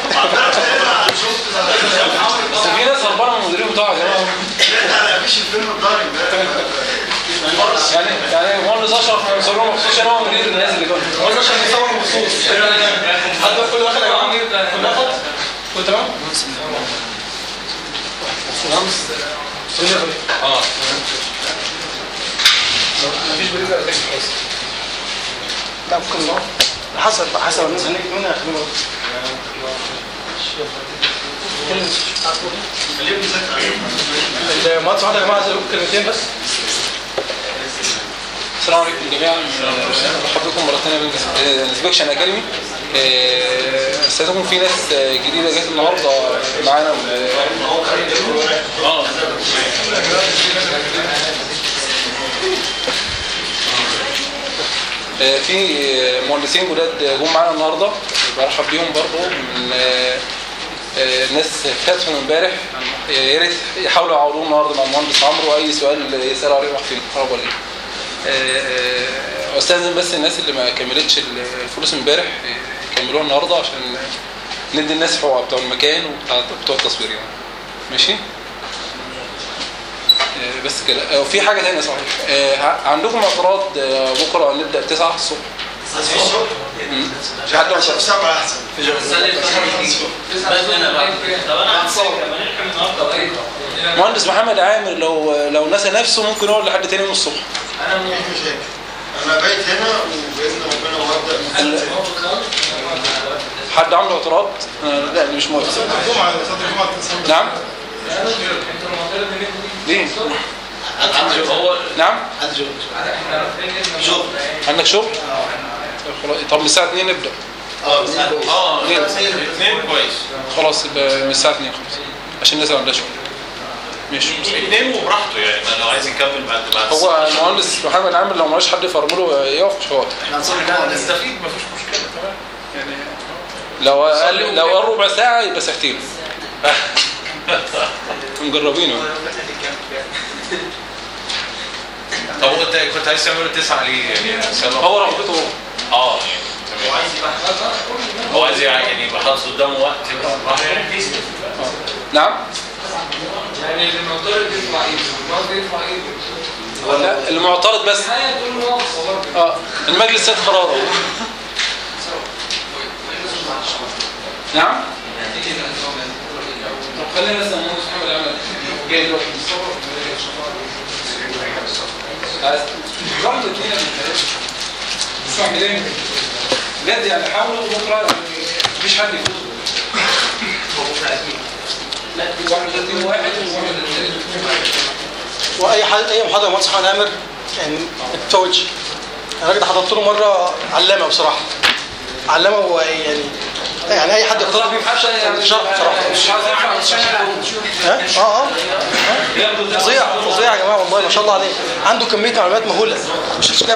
Speaker 10: بس في ناس هربانه من المديرين بتوعها يا جماعه
Speaker 11: مفيش الفيلم الضارب ده
Speaker 10: يعني يعني مهندس اشرف مصورين مخصوص عشان هو مدير الناس اللي جوه
Speaker 1: مهندس اشرف بيصور مخصوص حد كل واحد يا جماعة كل واحد كل تمام؟
Speaker 10: اه
Speaker 1: مفيش بريد ولا تكست خالص لا ممكن نروح حسب حسب الناس هناك مين هيخدموا المهندس واحد يا جماعه عايز اقول كلمتين بس
Speaker 10: السلام عليكم جميعا مرحبا بكم مره ثانيه من انسبكشن اكاديمي سيكون في ناس آه، جديده جت النهارده معانا اه آه، في آه، مهندسين جداد جم معانا النهارده برحب بيهم برضه من آه، آه، الناس فاتهم امبارح يا ريت يحاولوا يعوضوه النهارده مع المهندس عمرو واي سؤال يسالوا عليه راح فين خرب ولا ايه آه، آه، استاذن بس الناس اللي ما كملتش الفلوس امبارح آه، يكملوها النهارده عشان ندي الناس حقوق بتوع المكان وبتاع بتوع التصوير يعني ماشي آه، بس كده آه، وفي حاجه ثانيه صحيح آه، ع- عندكم اعتراض آه، بكره نبدا 9 الصبح مم. في حد
Speaker 11: عشان سبعة أحسن
Speaker 10: مهندس محمد عامر لو لو نسى نفسه ممكن يقعد لحد تاني يوم الصبح
Speaker 11: أنا مش مشاكل أنا بايت هنا وبإذن ربنا وهبدأ
Speaker 10: حد عنده اعتراض آه، لا اللي مش موافق
Speaker 11: الجمعة صدر الجمعة
Speaker 10: نعم ليه
Speaker 4: هو
Speaker 10: نعم
Speaker 7: شغل
Speaker 10: عندك شغل طب خلاص طب من الساعه 2 نبدا
Speaker 7: اه
Speaker 4: اه
Speaker 10: ليه؟
Speaker 4: اثنين كويس
Speaker 10: خلاص يبقى من الساعه 2 خلاص عشان الناس اللي عندها شغل ماشي
Speaker 4: اثنين وبراحته يعني ما لو عايز يكمل بعد بعد
Speaker 10: هو المهندس محمد عامر لو مالوش حد يفرمله يقف مش هو
Speaker 11: احنا هنصلي الجمعة
Speaker 4: نستفيد مفيش مشكله تمام يعني
Speaker 10: لو قال لو قال ربع ساعه يبقى ساعتين مجربينه
Speaker 4: طب هو انت كنت عايز تعمله تسعة ليه يعني عشان
Speaker 10: هو رغبته هو
Speaker 4: اه يعني تمام. هو عايز يعني يبقى حاطط قدامه وقت يبقى براحته.
Speaker 10: نعم
Speaker 3: يعني اللي معترض يطلع ايده والمعترض يطلع ايده
Speaker 10: لا المعترض بس
Speaker 3: النهايه تقول له واقف برضه
Speaker 10: اه المجلس سيد قراره نعم طب خلينا نسال المهندس محمد عامر جاي دلوقتي عايز رمض اثنين اسمع كلامي بجد يعني حاولوا بكره يعني مفيش حد يفوز لا واحد اثنين واحد وواحد
Speaker 1: واي حد اي محاضره مهندس محمد عامر يعني ما تفوتش الراجل ده حضرت له مره علامه بصراحه علامه ويعني يعني اي حد يقتضي بيه في شرح بصراحه ها؟ اه اه فظيع فظيع يا جماعه والله ما شاء الله عليه عنده كميه معلومات مهوله مش مش